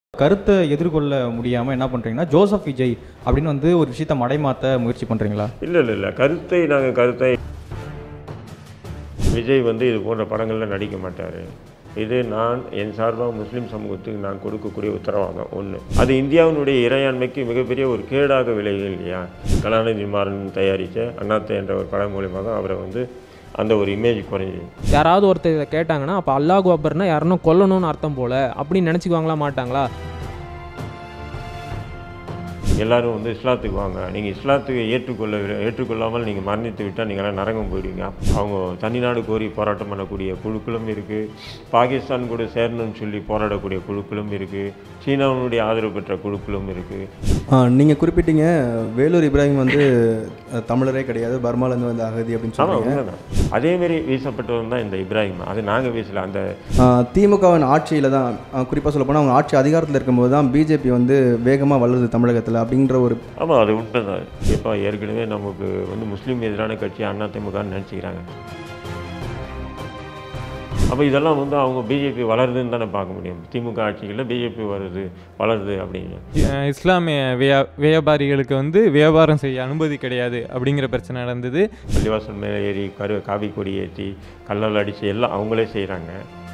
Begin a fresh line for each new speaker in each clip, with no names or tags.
கருத்தை எதிர்கொள்ள முடியாமல் என்ன பண்ணுறீங்கன்னா ஜோசப் விஜய் அப்படின்னு வந்து ஒரு விஷயத்தை மடைமாற்ற முயற்சி பண்ணுறீங்களா
இல்லை இல்லை இல்லை கருத்தை நாங்கள் கருத்தை விஜய் வந்து இது போன்ற படங்களில் நடிக்க மாட்டார் இது நான் என் சார்பாக முஸ்லீம் சமூகத்துக்கு நான் கொடுக்கக்கூடிய உத்தரவாதம் ஒன்று அது இந்தியாவினுடைய இறையாண்மைக்கு மிகப்பெரிய ஒரு கேடாக விளையுது இல்லையா கலாநிதி மாறன் தயாரித்த அண்ணாத்தை என்ற ஒரு படம் மூலியமாக அவரை வந்து அந்த ஒரு இமேஜ் குறைஞ்சி
யாராவது ஒருத்தர் இதை கேட்டாங்கன்னா அப்போ அல்லாஹ் அக்பர்னா யாருன்னா கொல்லணும்னு அர்த்தம் போல அப்படின்னு நினச்சிக்குவாங்களா மாட்டாங்களா
எல்லாரும் வந்து இஸ்லாத்துக்கு வாங்க நீங்கள் இஸ்லாத்துக்கு ஏற்றுக்கொள்ள ஏற்றுக்கொள்ளாமல் நீங்கள் மரணித்து விட்டால் நீங்களாம் நரகம் போயிடுவீங்க அவங்க தனிநாடு கோரி போராட்டம் பண்ணக்கூடிய குழுக்களும் இருக்குது பாகிஸ்தான் கூட சேரணும்னு சொல்லி போராடக்கூடிய குழுக்களும் இருக்குது சீனாவினுடைய ஆதரவு பெற்ற குழுக்களும் இருக்குது
நீங்கள் குறிப்பிட்டீங்க வேலூர் இப்ராஹிம் வந்து அஹ், தமிழரே கிடையாது பர்மாலேருந்து வந்த அகதி அப்படின்னு
ஆமாம்
சொல்லுவாங்க
உண்மைதான் அதேமாரி வீசப்பட்டவன் தான் இந்த இப்ராஹிம் அது நாங்கள் வீசல அந்த
திமுகவின் ஆட்சியில் தான் குறிப்பாக சொல்ல போனால் அவங்க ஆட்சி அதிகாரத்தில் இருக்கும்போது தான் பிஜேபி வந்து வேகமாக வளருது தமிழகத்தில் அப்படின்ற ஒரு
ஆமாம் அது உண்மைதான் இப்போ ஏற்கனவே நமக்கு வந்து முஸ்லீம் எதிரான கட்சி அண்ணா திமுகன்னு நினச்சிக்கிறாங்க அப்போ இதெல்லாம் வந்து அவங்க பிஜேபி வளருதுன்னு தானே பார்க்க முடியும் திமுக ஆட்சிகளில் பிஜேபி வருது வளருது அப்படின்னு
அஹ் இஸ்லாமிய வியா வியாபாரிகளுக்கு வந்து வியாபாரம் செய்ய அனுமதி கிடையாது அப்படிங்கிற பிரச்சனை நடந்தது
பள்ளிவாசல் மேலே ஏறி கரு காவி கொடி ஏற்றி கல்லால் அடித்து எல்லாம் அவங்களே செய்கிறாங்க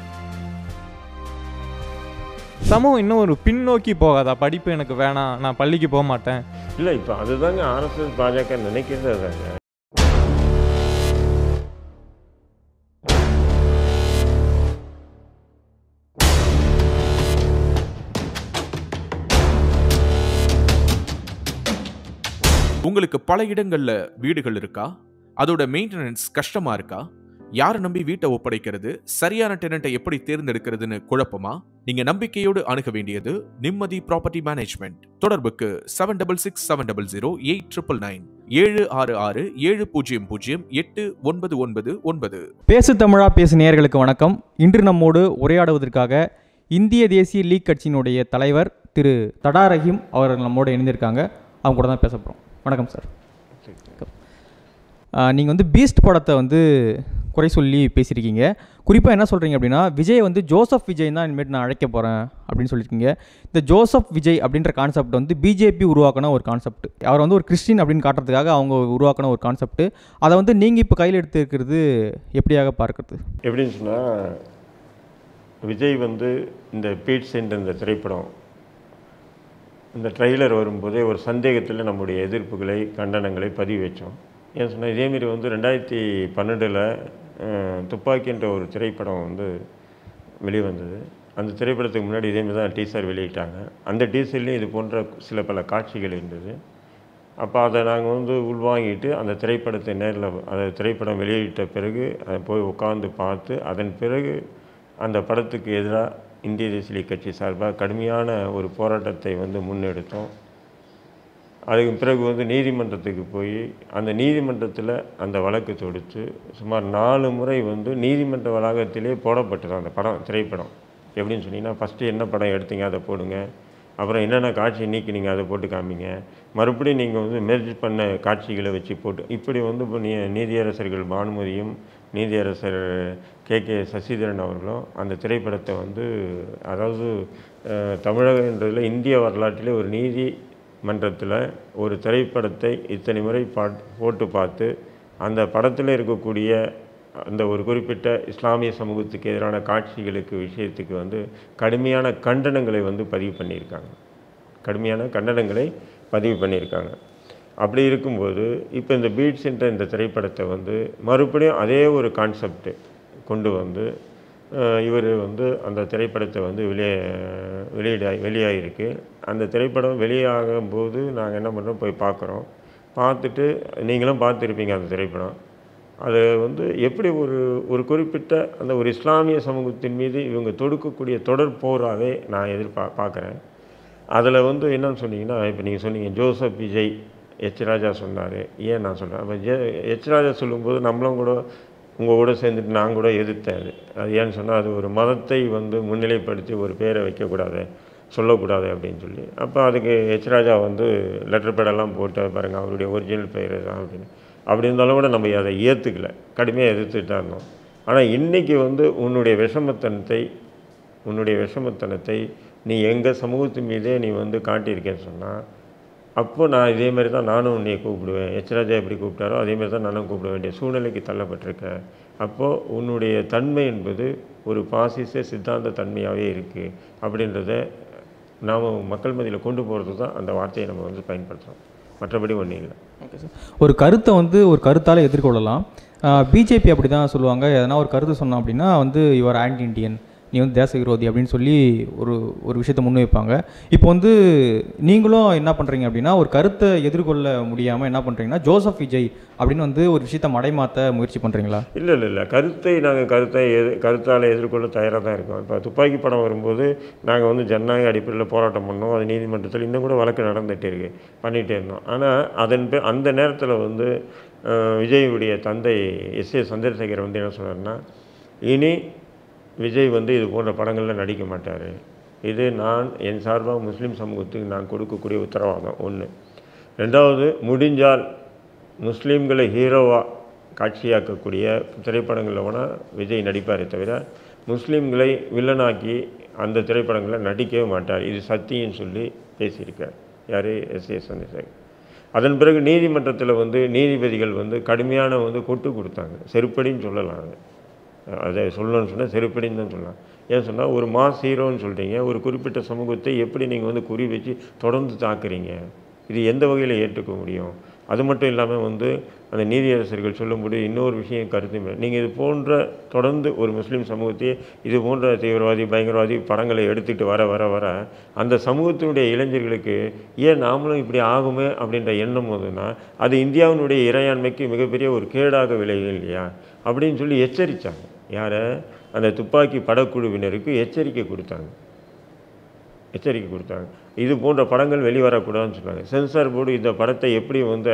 சமூகம் இன்னும் ஒரு பின்னோக்கி போகாதா படிப்பு எனக்கு வேணாம் நான் பள்ளிக்கு போக மாட்டேன்
இல்லை இப்போ அதுதாங்க ஆர்எஸ்எஸ் பாஜக நினைக்கிறது அதாங்க
உங்களுக்கு பல இடங்கள்ல வீடுகள் இருக்கா அதோட மெயின்டெனன்ஸ் கஷ்டமா இருக்கா யாரை நம்பி வீட்டை ஒப்படைக்கிறது சரியான டெனண்ட்டை எப்படி தேர்ந்தெடுக்கிறதுன்னு குழப்பமா நீங்க நம்பிக்கையோடு அணுக வேண்டியது நிம்மதி ப்ராப்பர்ட்டி மேனேஜ்மெண்ட் தொடர்புக்கு seven double six seven double zero eight triple nine ஏழு ஆறு ஆறு ஏழு பூஜ்ஜியம் பூஜ்ஜியம் எட்டு ஒன்பது ஒன்பது ஒன்பது
பேசு தமிழா பேசு நேயர்களுக்கு வணக்கம் இன்று நம்மோடு உரையாடுவதற்காக இந்திய தேசிய லீக் கட்சியினுடைய தலைவர் திரு தடா ரஹீம் அவர்கள் நம்மோடு இணைந்திருக்காங்க அவங்க கூட தான் பேச போகிறோம் வணக்கம் சார் நீங்கள் வந்து பீஸ்ட் படத்தை வந்து குறை சொல்லி பேசியிருக்கீங்க குறிப்பாக என்ன சொல்கிறீங்க அப்படின்னா விஜய் வந்து ஜோசப் விஜய் தான் இனிமேட்டு நான் அழைக்க போகிறேன் அப்படின்னு சொல்லியிருக்கீங்க இந்த ஜோசப் விஜய் அப்படின்ற கான்செப்ட் வந்து பிஜேபி உருவாக்கின ஒரு கான்செப்ட் அவர் வந்து ஒரு கிறிஸ்டின் அப்படின்னு காட்டுறதுக்காக அவங்க உருவாக்கின ஒரு கான்செப்ட் அதை வந்து நீங்கள் இப்போ கையில் எடுத்து இருக்கிறது எப்படியாக பார்க்கறது
எப்படின்னு சொன்னால் விஜய் வந்து இந்த பீட் சென்ட் இந்த திரைப்படம் இந்த ட்ரெய்லர் வரும்போதே ஒரு சந்தேகத்தில் நம்முடைய எதிர்ப்புகளை கண்டனங்களை பதிவு வச்சோம் ஏன் சொன்னால் இதேமாரி வந்து ரெண்டாயிரத்தி பன்னெண்டில் துப்பாக்கின்ற ஒரு திரைப்படம் வந்து வெளிவந்தது அந்த திரைப்படத்துக்கு முன்னாடி இதேமாரி தான் டீசர் வெளியிட்டாங்க அந்த டீசர்லேயும் இது போன்ற சில பல காட்சிகள் இருந்தது அப்போ அதை நாங்கள் வந்து உள்வாங்கிட்டு அந்த திரைப்படத்தை நேரில் அந்த திரைப்படம் வெளியிட்ட பிறகு அதை போய் உட்காந்து பார்த்து அதன் பிறகு அந்த படத்துக்கு எதிராக இந்திய தேசிய லீக் கட்சி சார்பாக கடுமையான ஒரு போராட்டத்தை வந்து முன்னெடுத்தோம் அதுக்கு பிறகு வந்து நீதிமன்றத்துக்கு போய் அந்த நீதிமன்றத்தில் அந்த வழக்கு தொடுத்து சுமார் நாலு முறை வந்து நீதிமன்ற வளாகத்திலே போடப்பட்டது அந்த படம் திரைப்படம் எப்படின்னு சொன்னீங்கன்னா ஃபஸ்ட்டு என்ன படம் எடுத்தீங்க அதை போடுங்க அப்புறம் என்னென்ன காட்சி நீக்கினீங்க அதை போட்டு காமிங்க மறுபடியும் நீங்கள் வந்து மெர்ஜ் பண்ண காட்சிகளை வச்சு போட்டு இப்படி வந்து இப்போ நீ நீதியரசர்கள் பானுமதியும் நீதியரசர் கே கே சசிதரன் அவர்களும் அந்த திரைப்படத்தை வந்து அதாவது அஹ், தமிழகன்றதில் இந்திய வரலாற்றிலே ஒரு நீதி மன்றத்தில் ஒரு திரைப்படத்தை இத்தனை முறை பாட் போட்டு பார்த்து அந்த படத்தில் இருக்கக்கூடிய அந்த ஒரு குறிப்பிட்ட இஸ்லாமிய சமூகத்துக்கு எதிரான காட்சிகளுக்கு விஷயத்துக்கு வந்து கடுமையான கண்டனங்களை வந்து பதிவு பண்ணியிருக்காங்க கடுமையான கண்டனங்களை பதிவு பண்ணியிருக்காங்க அப்படி இருக்கும்போது இப்போ இந்த பீட்ஸ் என்ற இந்த திரைப்படத்தை வந்து மறுபடியும் அதே ஒரு கான்செப்ட் கொண்டு வந்து இவர் வந்து அந்த திரைப்படத்தை வந்து வெளியே வெளியிட வெளியாகிருக்கு அந்த திரைப்படம் வெளியாகும் போது நாங்கள் என்ன பண்ணுறோம் போய் பார்க்குறோம் பார்த்துட்டு நீங்களும் பார்த்துருப்பீங்க அந்த திரைப்படம் அது வந்து எப்படி ஒரு ஒரு குறிப்பிட்ட அந்த ஒரு இஸ்லாமிய சமூகத்தின் மீது இவங்க தொடுக்கக்கூடிய தொடர் போராகவே நான் எதிர்பா பார்க்குறேன் அதில் வந்து என்னன்னு சொன்னீங்கன்னா இப்போ நீங்கள் சொன்னீங்க ஜோசப் விஜய் எச் ராஜா சொன்னார் ஏன் நான் சொல்கிறேன் அப்போ ஜே எச் ராஜா சொல்லும்போது நம்மளும் கூட உங்கள் கூட சேர்ந்துட்டு நான் கூட எதிர்த்தேன் அது அது ஏன்னு சொன்னால் அது ஒரு மதத்தை வந்து முன்னிலைப்படுத்தி ஒரு பேரை வைக்கக்கூடாது சொல்லக்கூடாது அப்படின்னு சொல்லி அப்போ அதுக்கு எச் ராஜா வந்து லெட்டர் பேடெல்லாம் போட்டு பாருங்கள் அவருடைய ஒரிஜினல் பெயர் தான் அப்படின்னு அப்படி இருந்தாலும் கூட நம்ம அதை ஏற்றுக்கல கடுமையாக எதிர்த்துட்டு தான் இருந்தோம் ஆனால் இன்றைக்கி வந்து உன்னுடைய விஷமத்தனத்தை உன்னுடைய விஷமத்தனத்தை நீ எங்கள் சமூகத்து மீதே நீ வந்து காட்டியிருக்கேன்னு சொன்னால் அப்போ நான் இதே மாதிரி தான் நானும் உன்னை கூப்பிடுவேன் எச்ராஜா எப்படி கூப்பிட்டாரோ அதே மாதிரி தான் நானும் கூப்பிட வேண்டிய சூழ்நிலைக்கு தள்ளப்பட்டிருக்கேன் அப்போது உன்னுடைய தன்மை என்பது ஒரு பாசிச சித்தாந்த தன்மையாகவே இருக்குது அப்படின்றத நாம் மக்கள் மத்தியில் கொண்டு போகிறது தான் அந்த வார்த்தையை நம்ம வந்து பயன்படுத்துகிறோம் மற்றபடி ஒன்றும் இல்லை
ஓகே சார் ஒரு கருத்தை வந்து ஒரு கருத்தால் எதிர்கொள்ளலாம் பிஜேபி அப்படி தான் சொல்லுவாங்க எதனா ஒரு கருத்து சொன்னோம் அப்படின்னா வந்து யுவர் ஆன்டி இண்டியன் நீ வந்து தேச விரோதி அப்படின்னு சொல்லி ஒரு ஒரு விஷயத்தை முன்வைப்பாங்க இப்போ வந்து நீங்களும் என்ன பண்ணுறீங்க அப்படின்னா ஒரு கருத்தை எதிர்கொள்ள முடியாமல் என்ன பண்ணுறீங்கன்னா ஜோசப் விஜய் அப்படின்னு வந்து ஒரு விஷயத்தை மடைமாற்ற முயற்சி பண்ணுறீங்களா
இல்லை இல்லை இல்லை கருத்தை நாங்கள் கருத்தை எது கருத்தால் எதிர்கொள்ள தயாராக தான் இருக்கோம் இப்போ துப்பாக்கி படம் வரும்போது நாங்கள் வந்து ஜனநாயக அடிப்படையில் போராட்டம் பண்ணோம் அது நீதிமன்றத்தில் இன்னும் கூட வழக்கு நடந்துகிட்டே இருக்கு பண்ணிகிட்டே இருந்தோம் ஆனால் அதன் பே அந்த நேரத்தில் வந்து அஹ், விஜயுடைய தந்தை எஸ் ஏ சந்திரசேகர் வந்து என்ன சொன்னார்னா இனி விஜய் வந்து இது போன்ற படங்களில் நடிக்க மாட்டார் இது நான் என் சார்பாக முஸ்லீம் சமூகத்துக்கு நான் கொடுக்கக்கூடிய உத்தரவாதம் ஒன்று ரெண்டாவது முடிஞ்சால் முஸ்லீம்களை ஹீரோவாக காட்சியாக்கக்கூடிய திரைப்படங்களில் வேணால் விஜய் நடிப்பாரே தவிர முஸ்லீம்களை வில்லனாக்கி அந்த திரைப்படங்களில் நடிக்கவே மாட்டார் இது சத்தியம்னு சொல்லி பேசியிருக்கார் யார் எஸ் ஏ சந்திரசேகர் அதன் பிறகு நீதிமன்றத்தில் வந்து நீதிபதிகள் வந்து கடுமையான வந்து கொட்டு கொடுத்தாங்க செருப்படின்னு சொல்லலாம் அதை அதை சொல்லணும்னு சொன்னால் செருப்படின்னு தான் சொல்லலாம் ஏன் சொன்னால் ஒரு மாஸ் ஹீரோன்னு சொல்கிறீங்க ஒரு குறிப்பிட்ட சமூகத்தை எப்படி நீங்கள் வந்து குறி வச்சு தொடர்ந்து தாக்குறீங்க இது எந்த வகையில் ஏற்றுக்க முடியும் அது மட்டும் இல்லாமல் வந்து அந்த நீதியரசர்கள் சொல்லும்போது இன்னொரு விஷயம் கருத்து நீங்கள் இது போன்ற தொடர்ந்து ஒரு முஸ்லீம் சமூகத்தையே இது போன்ற தீவிரவாதி பயங்கரவாதி படங்களை எடுத்துகிட்டு வர வர வர அந்த சமூகத்தினுடைய இளைஞர்களுக்கு ஏன் நாமளும் இப்படி ஆகுமே அப்படின்ற எண்ணம் போதுன்னா அது இந்தியாவினுடைய இறையாண்மைக்கு மிகப்பெரிய ஒரு கேடாக விளையும் இல்லையா அப்படின்னு சொல்லி எச்சரித்தாங்க யாரை அந்த துப்பாக்கி படக்குழுவினருக்கு எச்சரிக்கை கொடுத்தாங்க எச்சரிக்கை கொடுத்தாங்க இது போன்ற படங்கள் வெளிவரக்கூடாதுன்னு சொன்னாங்க சென்சார் போர்டு இந்த படத்தை எப்படி வந்து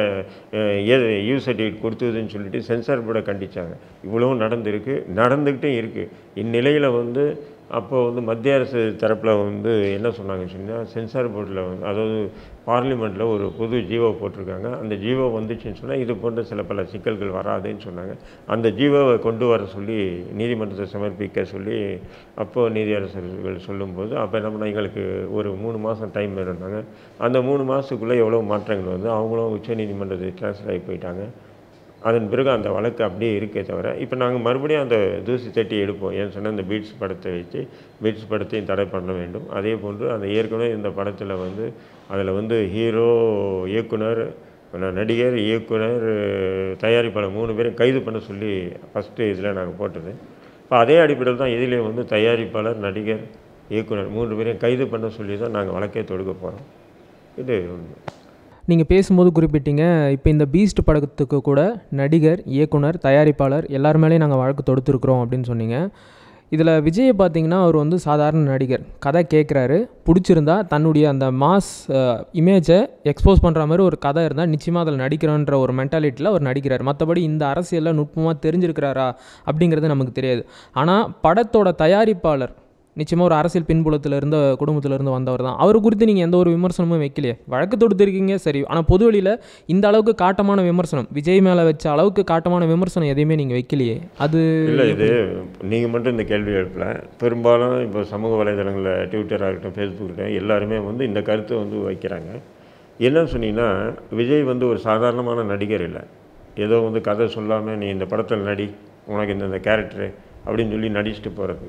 யூ சர்டிஃபிகேட் கொடுத்ததுன்னு சொல்லிட்டு சென்சார் போர்டை கண்டிச்சாங்க இவ்வளவும் நடந்திருக்கு நடந்துக்கிட்டே இருக்குது இந்நிலையில் வந்து அப்போ வந்து மத்திய அரசு தரப்பில் வந்து என்ன சொன்னாங்கன்னு சொன்னால் சென்சார் போர்டில் வந்து அதாவது பார்லிமெண்ட்டில் ஒரு புது ஜீவோ போட்டிருக்காங்க அந்த ஜீவோ வந்துச்சுன்னு சொன்னால் இது போன்ற சில பல சிக்கல்கள் வராதுன்னு சொன்னாங்க அந்த ஜீவோவை கொண்டு வர சொல்லி நீதிமன்றத்தை சமர்ப்பிக்க சொல்லி அப்போ நீதியரசர்கள் சொல்லும்போது அப்போ என்ன பண்ணா எங்களுக்கு ஒரு மூணு மாதம் டைம் இருந்தாங்க அந்த மூணு மாதத்துக்குள்ளே எவ்வளோ மாற்றங்கள் வந்து அவங்களும் உச்ச நீதிமன்றத்துக்கு ட்ரான்ஸ்ஃபர் ஆகி போயிட்டாங்க அதன் பிறகு அந்த வழக்கு அப்படியே இருக்கே தவிர இப்போ நாங்கள் மறுபடியும் அந்த தூசி தட்டி எடுப்போம் ஏன்னு சொன்னால் இந்த பீட்ஸ் படத்தை வச்சு பீட்ஸ் படத்தையும் தடை பண்ண வேண்டும் அதே போன்று அந்த ஏற்கனவே இந்த படத்தில் வந்து அதில் வந்து ஹீரோ இயக்குனர் நடிகர் இயக்குனர் தயாரிப்பாளர் மூணு பேரும் கைது பண்ண சொல்லி ஃபஸ்ட்டு இதில் நாங்கள் போட்டது இப்போ அதே அடிப்படையில் தான் இதிலே வந்து தயாரிப்பாளர் நடிகர் இயக்குனர் மூன்று பேரையும் கைது பண்ண சொல்லி தான் நாங்கள் வழக்கே தொடுக்க போகிறோம் இது உண்மை
நீங்கள் பேசும்போது குறிப்பிட்டீங்க இப்போ இந்த பீஸ்ட் படத்துக்கு கூட நடிகர் இயக்குனர் தயாரிப்பாளர் எல்லார் மேலேயும் நாங்கள் வழக்கு தொடுத்துருக்குறோம் அப்படின்னு சொன்னீங்க இதில் விஜயை பார்த்தீங்கன்னா அவர் வந்து சாதாரண நடிகர் கதை கேட்குறாரு பிடிச்சிருந்தா தன்னுடைய அந்த மாஸ் இமேஜை எக்ஸ்போஸ் பண்ணுற மாதிரி ஒரு கதை இருந்தால் நிச்சயமாக அதில் நடிக்கிறோன்ற ஒரு மென்டாலிட்டியில் அவர் நடிக்கிறார் மற்றபடி இந்த அரசியலில் நுட்பமாக தெரிஞ்சிருக்கிறாரா அப்படிங்கிறது நமக்கு தெரியாது ஆனால் படத்தோட தயாரிப்பாளர் நிச்சயமாக ஒரு அரசியல் பின்புலத்தில் இருந்த குடும்பத்தில் இருந்து வந்தவர் தான் அவர் குறித்து நீங்கள் எந்த ஒரு விமர்சனமும் வைக்கலையே வழக்கு தொடுத்திருக்கீங்க சரி ஆனால் பொது வெளியில் இந்த அளவுக்கு காட்டமான விமர்சனம் விஜய் மேலே வச்ச அளவுக்கு காட்டமான விமர்சனம் எதையுமே நீங்கள் வைக்கலையே அது
இல்லை இது நீங்கள் மட்டும் இந்த கேள்வி எழுப்பல பெரும்பாலும் இப்போ சமூக வலைதளங்களில் ட்விட்டராக இருக்கட்டும் ஃபேஸ்புக் இருக்கட்டும் எல்லாருமே வந்து இந்த கருத்தை வந்து வைக்கிறாங்க என்னன்னு சொன்னீங்கன்னா விஜய் வந்து ஒரு சாதாரணமான நடிகர் இல்லை ஏதோ வந்து கதை சொல்லாமல் நீ இந்த படத்தில் நடி உனக்கு இந்த இந்த கேரக்டரு அப்படின்னு சொல்லி நடிச்சுட்டு போகிறது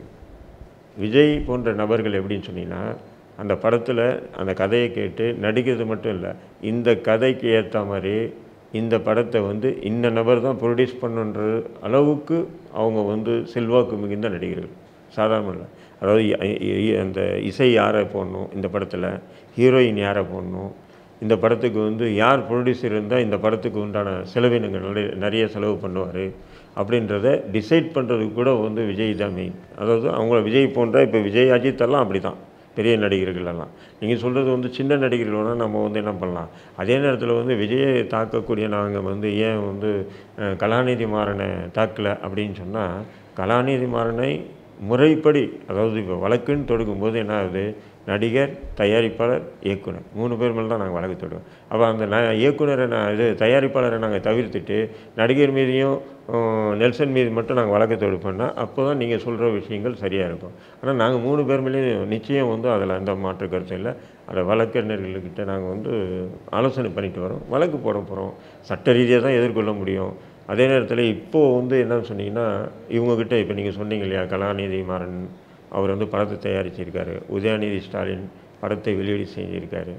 விஜய் போன்ற நபர்கள் எப்படின்னு சொன்னீங்கன்னா அந்த படத்தில் அந்த கதையை கேட்டு நடிக்கிறது மட்டும் இல்லை இந்த கதைக்கு ஏற்ற மாதிரி இந்த படத்தை வந்து இந்த நபர் தான் ப்ரொடியூஸ் பண்ணுன்ற அளவுக்கு அவங்க வந்து செல்வாக்கு மிகுந்த நடிகர்கள் சாதாரண இல்லை அதாவது இ- இ- அந்த இசை யாரை போடணும் இந்த படத்தில் ஹீரோயின் யாரை போடணும் இந்த படத்துக்கு வந்து யார் ப்ரொடியூசர் இருந்தால் இந்த படத்துக்கு உண்டான செலவினங்கள் நிறைய நிறைய செலவு பண்ணுவார் அப்படின்றத டிசைட் பண்ணுறதுக்கு கூட வந்து விஜய் தான் மெயின் அதாவது அவங்க விஜய் போன்ற இப்போ விஜய் அஜித் எல்லாம் அப்படி தான் பெரிய நடிகர்கள் எல்லாம் நீங்கள் சொல்கிறது வந்து சின்ன நடிகர்கள் வேணால் நம்ம வந்து என்ன பண்ணலாம் அதே நேரத்தில் வந்து விஜயை தாக்கக்கூடிய நாங்கள் வந்து ஏன் வந்து அஹ், கலாநிதி மாறனை தாக்கலை அப்படின்னு சொன்னால் கலாநிதி மாறனை முறைப்படி அதாவது இப்போ வழக்குன்னு தொடுக்கும்போது என்ன ஆகுது நடிகர் தயாரிப்பாளர் இயக்குனர் மூணு பேர் மேலே தான் நாங்கள் வழக்கு தொடுவோம் அப்போ அந்த ந இயக்குனரை நான் இது தயாரிப்பாளரை நாங்கள் தவிர்த்துட்டு நடிகர் மீதையும் அஹ், நெல்சன் மீது மட்டும் நாங்கள் வழக்கு தொடுப்போம்னா அப்போ தான் நீங்கள் சொல்கிற விஷயங்கள் சரியாக இருக்கும் ஆனால் நாங்கள் மூணு பேர் மேலேயும் நிச்சயம் வந்து அதில் எந்த மாற்று கருத்தும் இல்லை அதை வழக்கறிஞர்கள்கிட்ட நாங்கள் வந்து ஆலோசனை பண்ணிட்டு வரோம் வழக்கு போட போகிறோம் சட்ட ரீதியாக தான் எதிர்கொள்ள முடியும் அதே நேரத்தில் இப்போது வந்து என்னன்னு சொன்னீங்கன்னா இவங்கக்கிட்ட இப்போ நீங்கள் சொன்னீங்க இல்லையா கலாநிதி மாறன் அவர் வந்து படத்தை தயாரிச்சிருக்காரு உதயநிதி ஸ்டாலின் படத்தை வெளியீடு செஞ்சிருக்காரு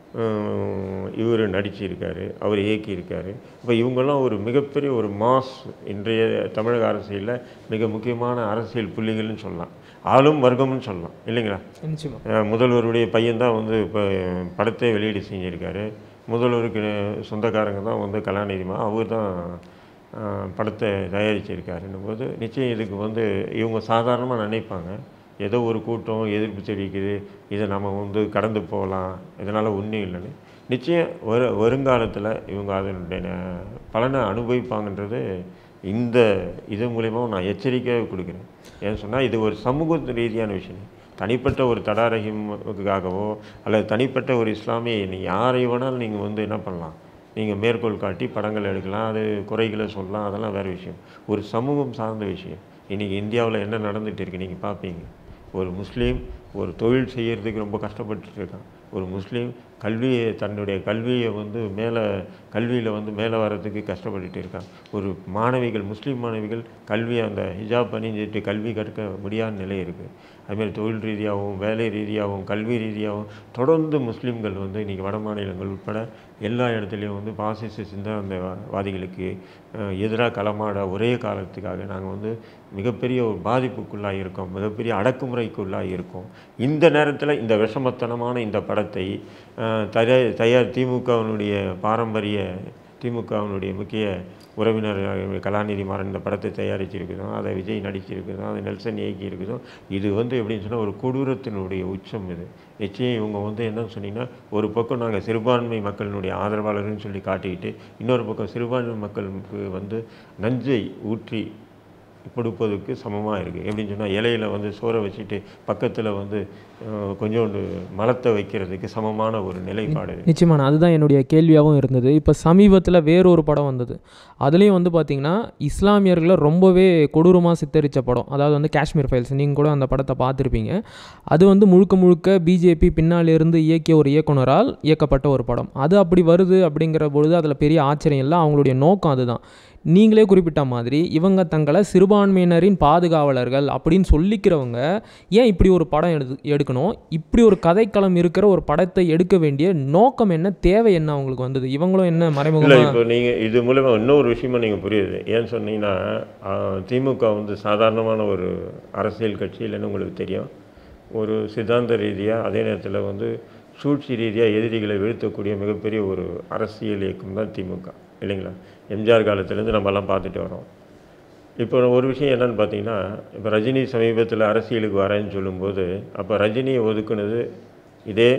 இவர் நடிச்சிருக்காரு அவர் இயக்கியிருக்காரு இப்போ இவங்கெல்லாம் ஒரு மிகப்பெரிய ஒரு மாஸ் இன்றைய தமிழக அரசியலில் மிக முக்கியமான அரசியல் புள்ளிகள்னு சொல்லலாம் ஆளும் வர்க்கம்னு சொல்லலாம் இல்லைங்களா
நிச்சயமா
அஹ் முதல்வருடைய பையன்தான் வந்து இப்போ படத்தை வெளியீடு செஞ்சிருக்காரு முதல்வருக்கு சொந்தக்காரங்க தான் வந்து கலாநிதிமா அவர் தான் அஹ், படத்தை தயாரிச்சிருக்காருன்னும் போது நிச்சயம் இதுக்கு வந்து இவங்க சாதாரணமாக நினைப்பாங்க ஏதோ ஒரு கூட்டம் எதிர்ப்பு தெரிவிக்குது இதை நம்ம வந்து கடந்து போகலாம் இதனால் ஒன்றும் இல்லைன்னு நிச்சயம் வரு வருங்காலத்தில் இவங்க அதனுடைய ந- பலனை அனுபவிப்பாங்கன்றது இந்த இது மூலயமா நான் எச்சரிக்கையாக கொடுக்குறேன் ஏன்னு சொன்னால் இது ஒரு சமூக ரீதியான விஷயம் தனிப்பட்ட ஒரு தடாரகிமுக்காகவோ அல்லது தனிப்பட்ட ஒரு இஸ்லாமிய நீ யாரை வேணாலும் நீங்கள் வந்து என்ன பண்ணலாம் நீங்கள் மேற்கோள் காட்டி படங்கள் எடுக்கலாம் அது குறைகளை சொல்லலாம் அதெல்லாம் வேறு விஷயம் ஒரு சமூகம் சார்ந்த விஷயம் இன்றைக்கி இந்தியாவில் என்ன நடந்துகிட்டு இருக்கு நீங்கள் பார்ப்பீங்க ஒரு முஸ்லீம் ஒரு தொழில் செய்யறதுக்கு ரொம்ப கஷ்டப்பட்டுட்டு இருக்கான் ஒரு முஸ்லீம் கல்வியை தன்னுடைய கல்வியை வந்து மேலே கல்வியில் வந்து மேலே வர்றதுக்கு கஷ்டப்பட்டுட்டு இருக்கான் ஒரு மாணவிகள் முஸ்லீம் மாணவிகள் கல்வியை அந்த ஹிஜாப் அணிஞ்சிட்டு கல்வி கற்க முடியாத நிலை இருக்குது அதுமாதிரி தொழில் ரீதியாகவும் வேலை ரீதியாகவும் கல்வி ரீதியாகவும் தொடர்ந்து முஸ்லீம்கள் வந்து இன்றைக்கி வட மாநிலங்கள் உட்பட எல்லா இடத்துலையும் வந்து பாசிச சிந்தாந்தவாதிகளுக்கு அஹ், எதிராக களமாட ஒரே காலத்துக்காக நாங்கள் வந்து மிகப்பெரிய ஒரு பாதிப்புக்குள்ளாக இருக்கோம் மிகப்பெரிய அடக்குமுறைக்குள்ளாக இருக்கோம் இந்த நேரத்தில் இந்த விஷமத்தனமான இந்த படத்தை அஹ், தயார் தயார் திமுகவினுடைய பாரம்பரிய திமுகவினுடைய முக்கிய உறவினர் கலாநிதி மாறன் இந்த படத்தை தயாரிச்சிருக்குதோ அதை விஜய் நடிச்சிருக்குதோ அதை நெல்சன் இயக்கி இருக்குதோ இது வந்து எப்படின்னு சொன்னால் ஒரு கொடூரத்தினுடைய உச்சம் இது நிச்சயம் இவங்க வந்து என்னன்னு சொன்னீங்கன்னா ஒரு பக்கம் நாங்கள் சிறுபான்மை மக்களினுடைய ஆதரவாளர்னு சொல்லி காட்டிக்கிட்டு இன்னொரு பக்கம் சிறுபான்மை மக்களுக்கு வந்து நஞ்சை ஊற்றி கொடுப்பதுக்கு சமமாக இருக்குது எப்படின்னு சொன்னால் இலையில வந்து சோறை வச்சுட்டு பக்கத்தில் வந்து அஹ், கொஞ்சோண்டு மலத்தை வைக்கிறதுக்கு சமமான ஒரு நிலைப்பாடு இது.
நிச்சயமான அதுதான் என்னுடைய கேள்வியாகவும் இருந்தது இப்போ சமீபத்தில் வேறொரு படம் வந்தது அதுலேயும் வந்து பார்த்திங்கன்னா இஸ்லாமியர்களை ரொம்பவே கொடூரமாக சித்தரித்த படம் அதாவது வந்து காஷ்மீர் ஃபைல்ஸ் நீங்கள் கூட அந்த படத்தை பார்த்துருப்பீங்க அது வந்து முழுக்க முழுக்க பிஜேபி பின்னாலிருந்து இயக்கிய ஒரு இயக்குனரால் இயக்கப்பட்ட ஒரு படம் அது அப்படி வருது அப்படிங்கிற பொழுது அதில் பெரிய ஆச்சரியம் இல்லை அவங்களுடைய நோக்கம் அதுதான் நீங்களே குறிப்பிட்ட மாதிரி இவங்க தங்களை சிறுபான்மையினரின் பாதுகாவலர்கள் அப்படின்னு சொல்லிக்கிறவங்க ஏன் இப்படி ஒரு படம் எடு எடுக்கணும் இப்படி ஒரு கதைக்களம் இருக்கிற ஒரு படத்தை எடுக்க வேண்டிய நோக்கம் என்ன தேவை என்ன அவங்களுக்கு வந்தது இவங்களும் என்ன
இல்லை
மறைமுகமாக
இப்போ நீங்கள் இது மூலமா இன்னொரு விஷயமா நீங்கள் புரியுது ஏன்னு சொன்னீங்கன்னா ஆஹ், திமுக வந்து சாதாரணமான ஒரு அரசியல் கட்சி இல்லைன்னு உங்களுக்கு தெரியும் ஒரு சித்தாந்த ரீதியாக அதே நேரத்தில் வந்து சூழ்ச்சி ரீதியாக எதிரிகளை வீழ்த்தக்கூடிய மிகப்பெரிய ஒரு அரசியல் இயக்கம் தான் திமுக இல்லைங்களா எம்ஜிஆர் காலத்துலேருந்து நம்மலாம் பார்த்துட்டு வரோம் இப்போ ஒரு விஷயம் என்னன்னு பார்த்தீங்கன்னா இப்போ ரஜினி சமீபத்தில் அரசியலுக்கு வரேன்னு சொல்லும்போது அப்போ ரஜினியை ஒதுக்குனது இதே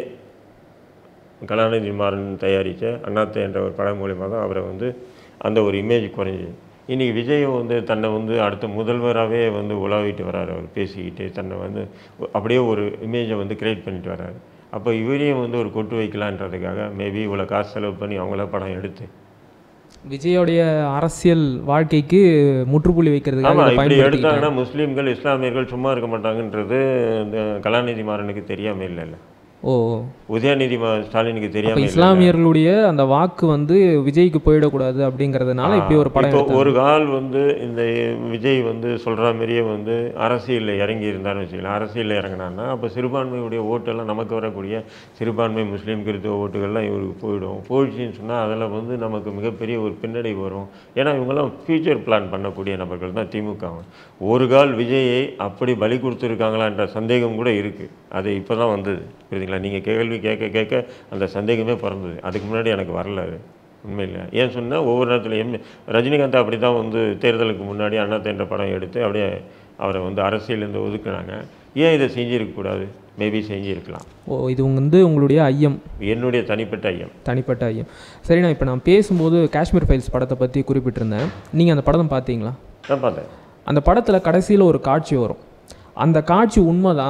கலாநிதி மாறன் தயாரித்த அண்ணாத்தை என்ற ஒரு படம் மூலிமா தான் அவரை வந்து அந்த ஒரு இமேஜ் குறைஞ்சி இன்றைக்கி விஜயும் வந்து தன்னை வந்து அடுத்த முதல்வராகவே வந்து உலாவிட்டு வராரு அவர் பேசிக்கிட்டு தன்னை வந்து அப்படியே ஒரு இமேஜை வந்து கிரியேட் பண்ணிட்டு வராரு அப்போ இவரையும் வந்து ஒரு கொட்டு வைக்கலான்றதுக்காக மேபி இவ்வளோ காசு செலவு பண்ணி அவங்கள படம் எடுத்து
விஜயோடைய அரசியல் வாழ்க்கைக்கு முற்றுப்புள்ளி வைக்கிறதுக்காக
ஆமாம்
இதை
இப்படி
பயன்படுத்திக்கிட்டாங்க
எடுத்தாங்கன்னா முஸ்லீம்கள் இஸ்லாமியர்கள் சும்மா இருக்க மாட்டாங்கன்றது இந்த கலாநிதி மாறனுக்கு தெரியாமல் இல்லைல்ல
ஓ
உதயநிதி மா ஸ்டாலினுக்கு
அப்போ
தெரியாமல் இல்லை
இஸ்லாமியர்களுடைய அந்த வாக்கு வந்து விஜய்க்கு போயிடக்கூடாது அப்படிங்கிறதுனால இப்படி ஒரு படம்
இப்போ
எடுத்தாங்க.
ஒரு கால் வந்து இந்த விஜய் வந்து சொல்கிற மாதிரியே வந்து அரசியலில் இறங்கி இருந்தாருன்னு வச்சுக்கலாம் அரசியலில் இறங்கினான்னா அப்போ சிறுபான்மையுடைய ஓட்டெல்லாம் நமக்கு வரக்கூடிய சிறுபான்மை முஸ்லீம் கிறிஸ்துவ ஓட்டுகள்லாம் இவருக்கு போயிடும் போயிடுச்சின்னு சொன்னால் அதில் வந்து நமக்கு மிகப்பெரிய ஒரு பின்னடைவு வரும் ஏன்னா இவங்கெல்லாம் ஃபியூச்சர் பிளான் பண்ணக்கூடிய நபர்கள் தான் திமுக ஒரு கால் விஜயை அப்படி பலி கொடுத்துருக்காங்களான்ற சந்தேகம் கூட இருக்குது அது இப்போ தான் வந்தது புரியுதுங்களா நீங்கள் கேள்வி கேட்க கேட்க அந்த சந்தேகமே பிறந்தது அதுக்கு முன்னாடி எனக்கு வரல அது உண்மையில் ஏன் சொன்னால் ஒவ்வொரு நேரத்தில் எம் ரஜினிகாந்த் அப்படி தான் வந்து தேர்தலுக்கு முன்னாடி அண்ணாத்த என்ற படம் எடுத்து அப்படியே அவரை வந்து அரசியலேருந்து ஒதுக்குனாங்க ஏன் இதை செஞ்சிருக்கக்கூடாது மேபி செஞ்சிருக்கலாம்
ஓ இது வந்து உங்களுடைய ஐயம்
என்னுடைய தனிப்பட்ட ஐயம்
தனிப்பட்ட ஐயம் சரி நான் இப்போ நான் பேசும்போது காஷ்மீர் ஃபைல்ஸ் படத்தை பற்றி குறிப்பிட்டிருந்தேன் நீங்கள் அந்த படம் பார்த்தீங்களா
நான் பார்த்தேன்
அந்த படத்தில் கடைசியில் ஒரு காட்சி வரும் அந்த காட்சி உண்மைதான்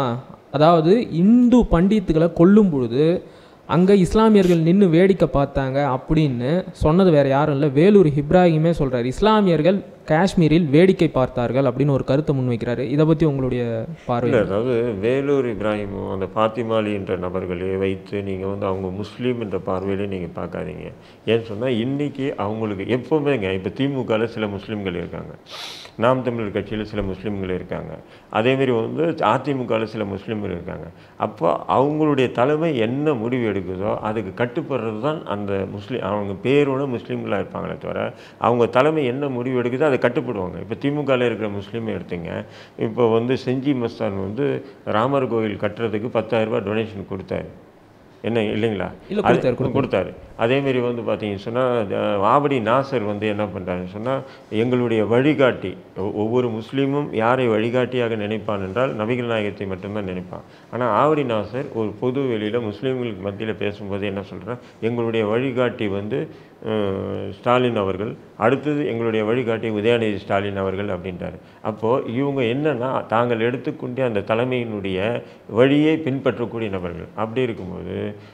அதாவது இந்து பண்டித்துகளை கொல்லும் பொழுது அங்கே இஸ்லாமியர்கள் நின்று வேடிக்கை பார்த்தாங்க அப்படின்னு சொன்னது வேற யாரும் இல்லை வேலூர் இப்ராஹிமே சொல்றாரு இஸ்லாமியர்கள் காஷ்மீரில் வேடிக்கை பார்த்தார்கள் அப்படின்னு ஒரு கருத்தை முன்வைக்கிறாரு இதை பற்றி உங்களுடைய பார்வை
இல்லை அதாவது வேலூர் இப்ராஹிமும் அந்த பாத்திமாலி என்ற நபர்களை வைத்து நீங்கள் வந்து அவங்க முஸ்லீம் என்ற பார்வையிலே நீங்கள் பார்க்காதீங்க ஏன்னு சொன்னால் இன்றைக்கி அவங்களுக்கு எப்போவுமேங்க இப்போ திமுகவில் சில முஸ்லீம்கள் இருக்காங்க நாம் தமிழர் கட்சியில் சில முஸ்லீம்கள் இருக்காங்க அதேமாரி வந்து அதிமுகவில் சில முஸ்லீம்கள் இருக்காங்க அப்போ அவங்களுடைய தலைமை என்ன முடிவு எடுக்குதோ அதுக்கு கட்டுப்படுறது தான் அந்த முஸ்லீம் அவங்க பேரோட முஸ்லீம்களாக இருப்பாங்களே தவிர அவங்க தலைமை என்ன முடிவு எடுக்குதோ அதை கட்டுப்படுவாங்க இப்போ திமுகவில் இருக்கிற முஸ்லீமை எடுத்தீங்க இப்போ வந்து செஞ்சி மஸ்தான் வந்து ராமர் கோவில் கட்டுறதுக்கு பத்தாயிரம் ரூபாய் டொனேஷன் கொடுத்தாரு என்ன இல்லைங்களா
இல்ல,
அது-
கொடுத்தாரு, கொடுத்தாரு.
கொடுத்தாரு அதேமாரி வந்து பார்த்தீங்கன்னு சொன்னால் ஆவடி நாசர் வந்து என்ன பண்ணுறாருன்னு சொன்னால் எங்களுடைய வழிகாட்டி ஒ- ஒவ்வொரு முஸ்லீமும் யாரை வழிகாட்டியாக நினைப்பான் என்றால் நபிகள் நாயகத்தை மட்டும்தான் நினைப்பான் ஆனால் ஆவடி நாசர் ஒரு பொது வெளியில் முஸ்லீம்களுக்கு மத்தியில் பேசும்போது என்ன சொல்கிறார் எங்களுடைய வழிகாட்டி வந்து அஹ், ஸ்டாலின் அவர்கள் அடுத்தது எங்களுடைய வழிகாட்டி உதயநிதி ஸ்டாலின் அவர்கள் அப்படின்றாரு அப்போது இவங்க என்னன்னா தாங்கள் எடுத்துக்கொண்டே அந்த தலைமையினுடைய வழியை பின்பற்றக்கூடிய நபர்கள் அப்படி இருக்கும்போது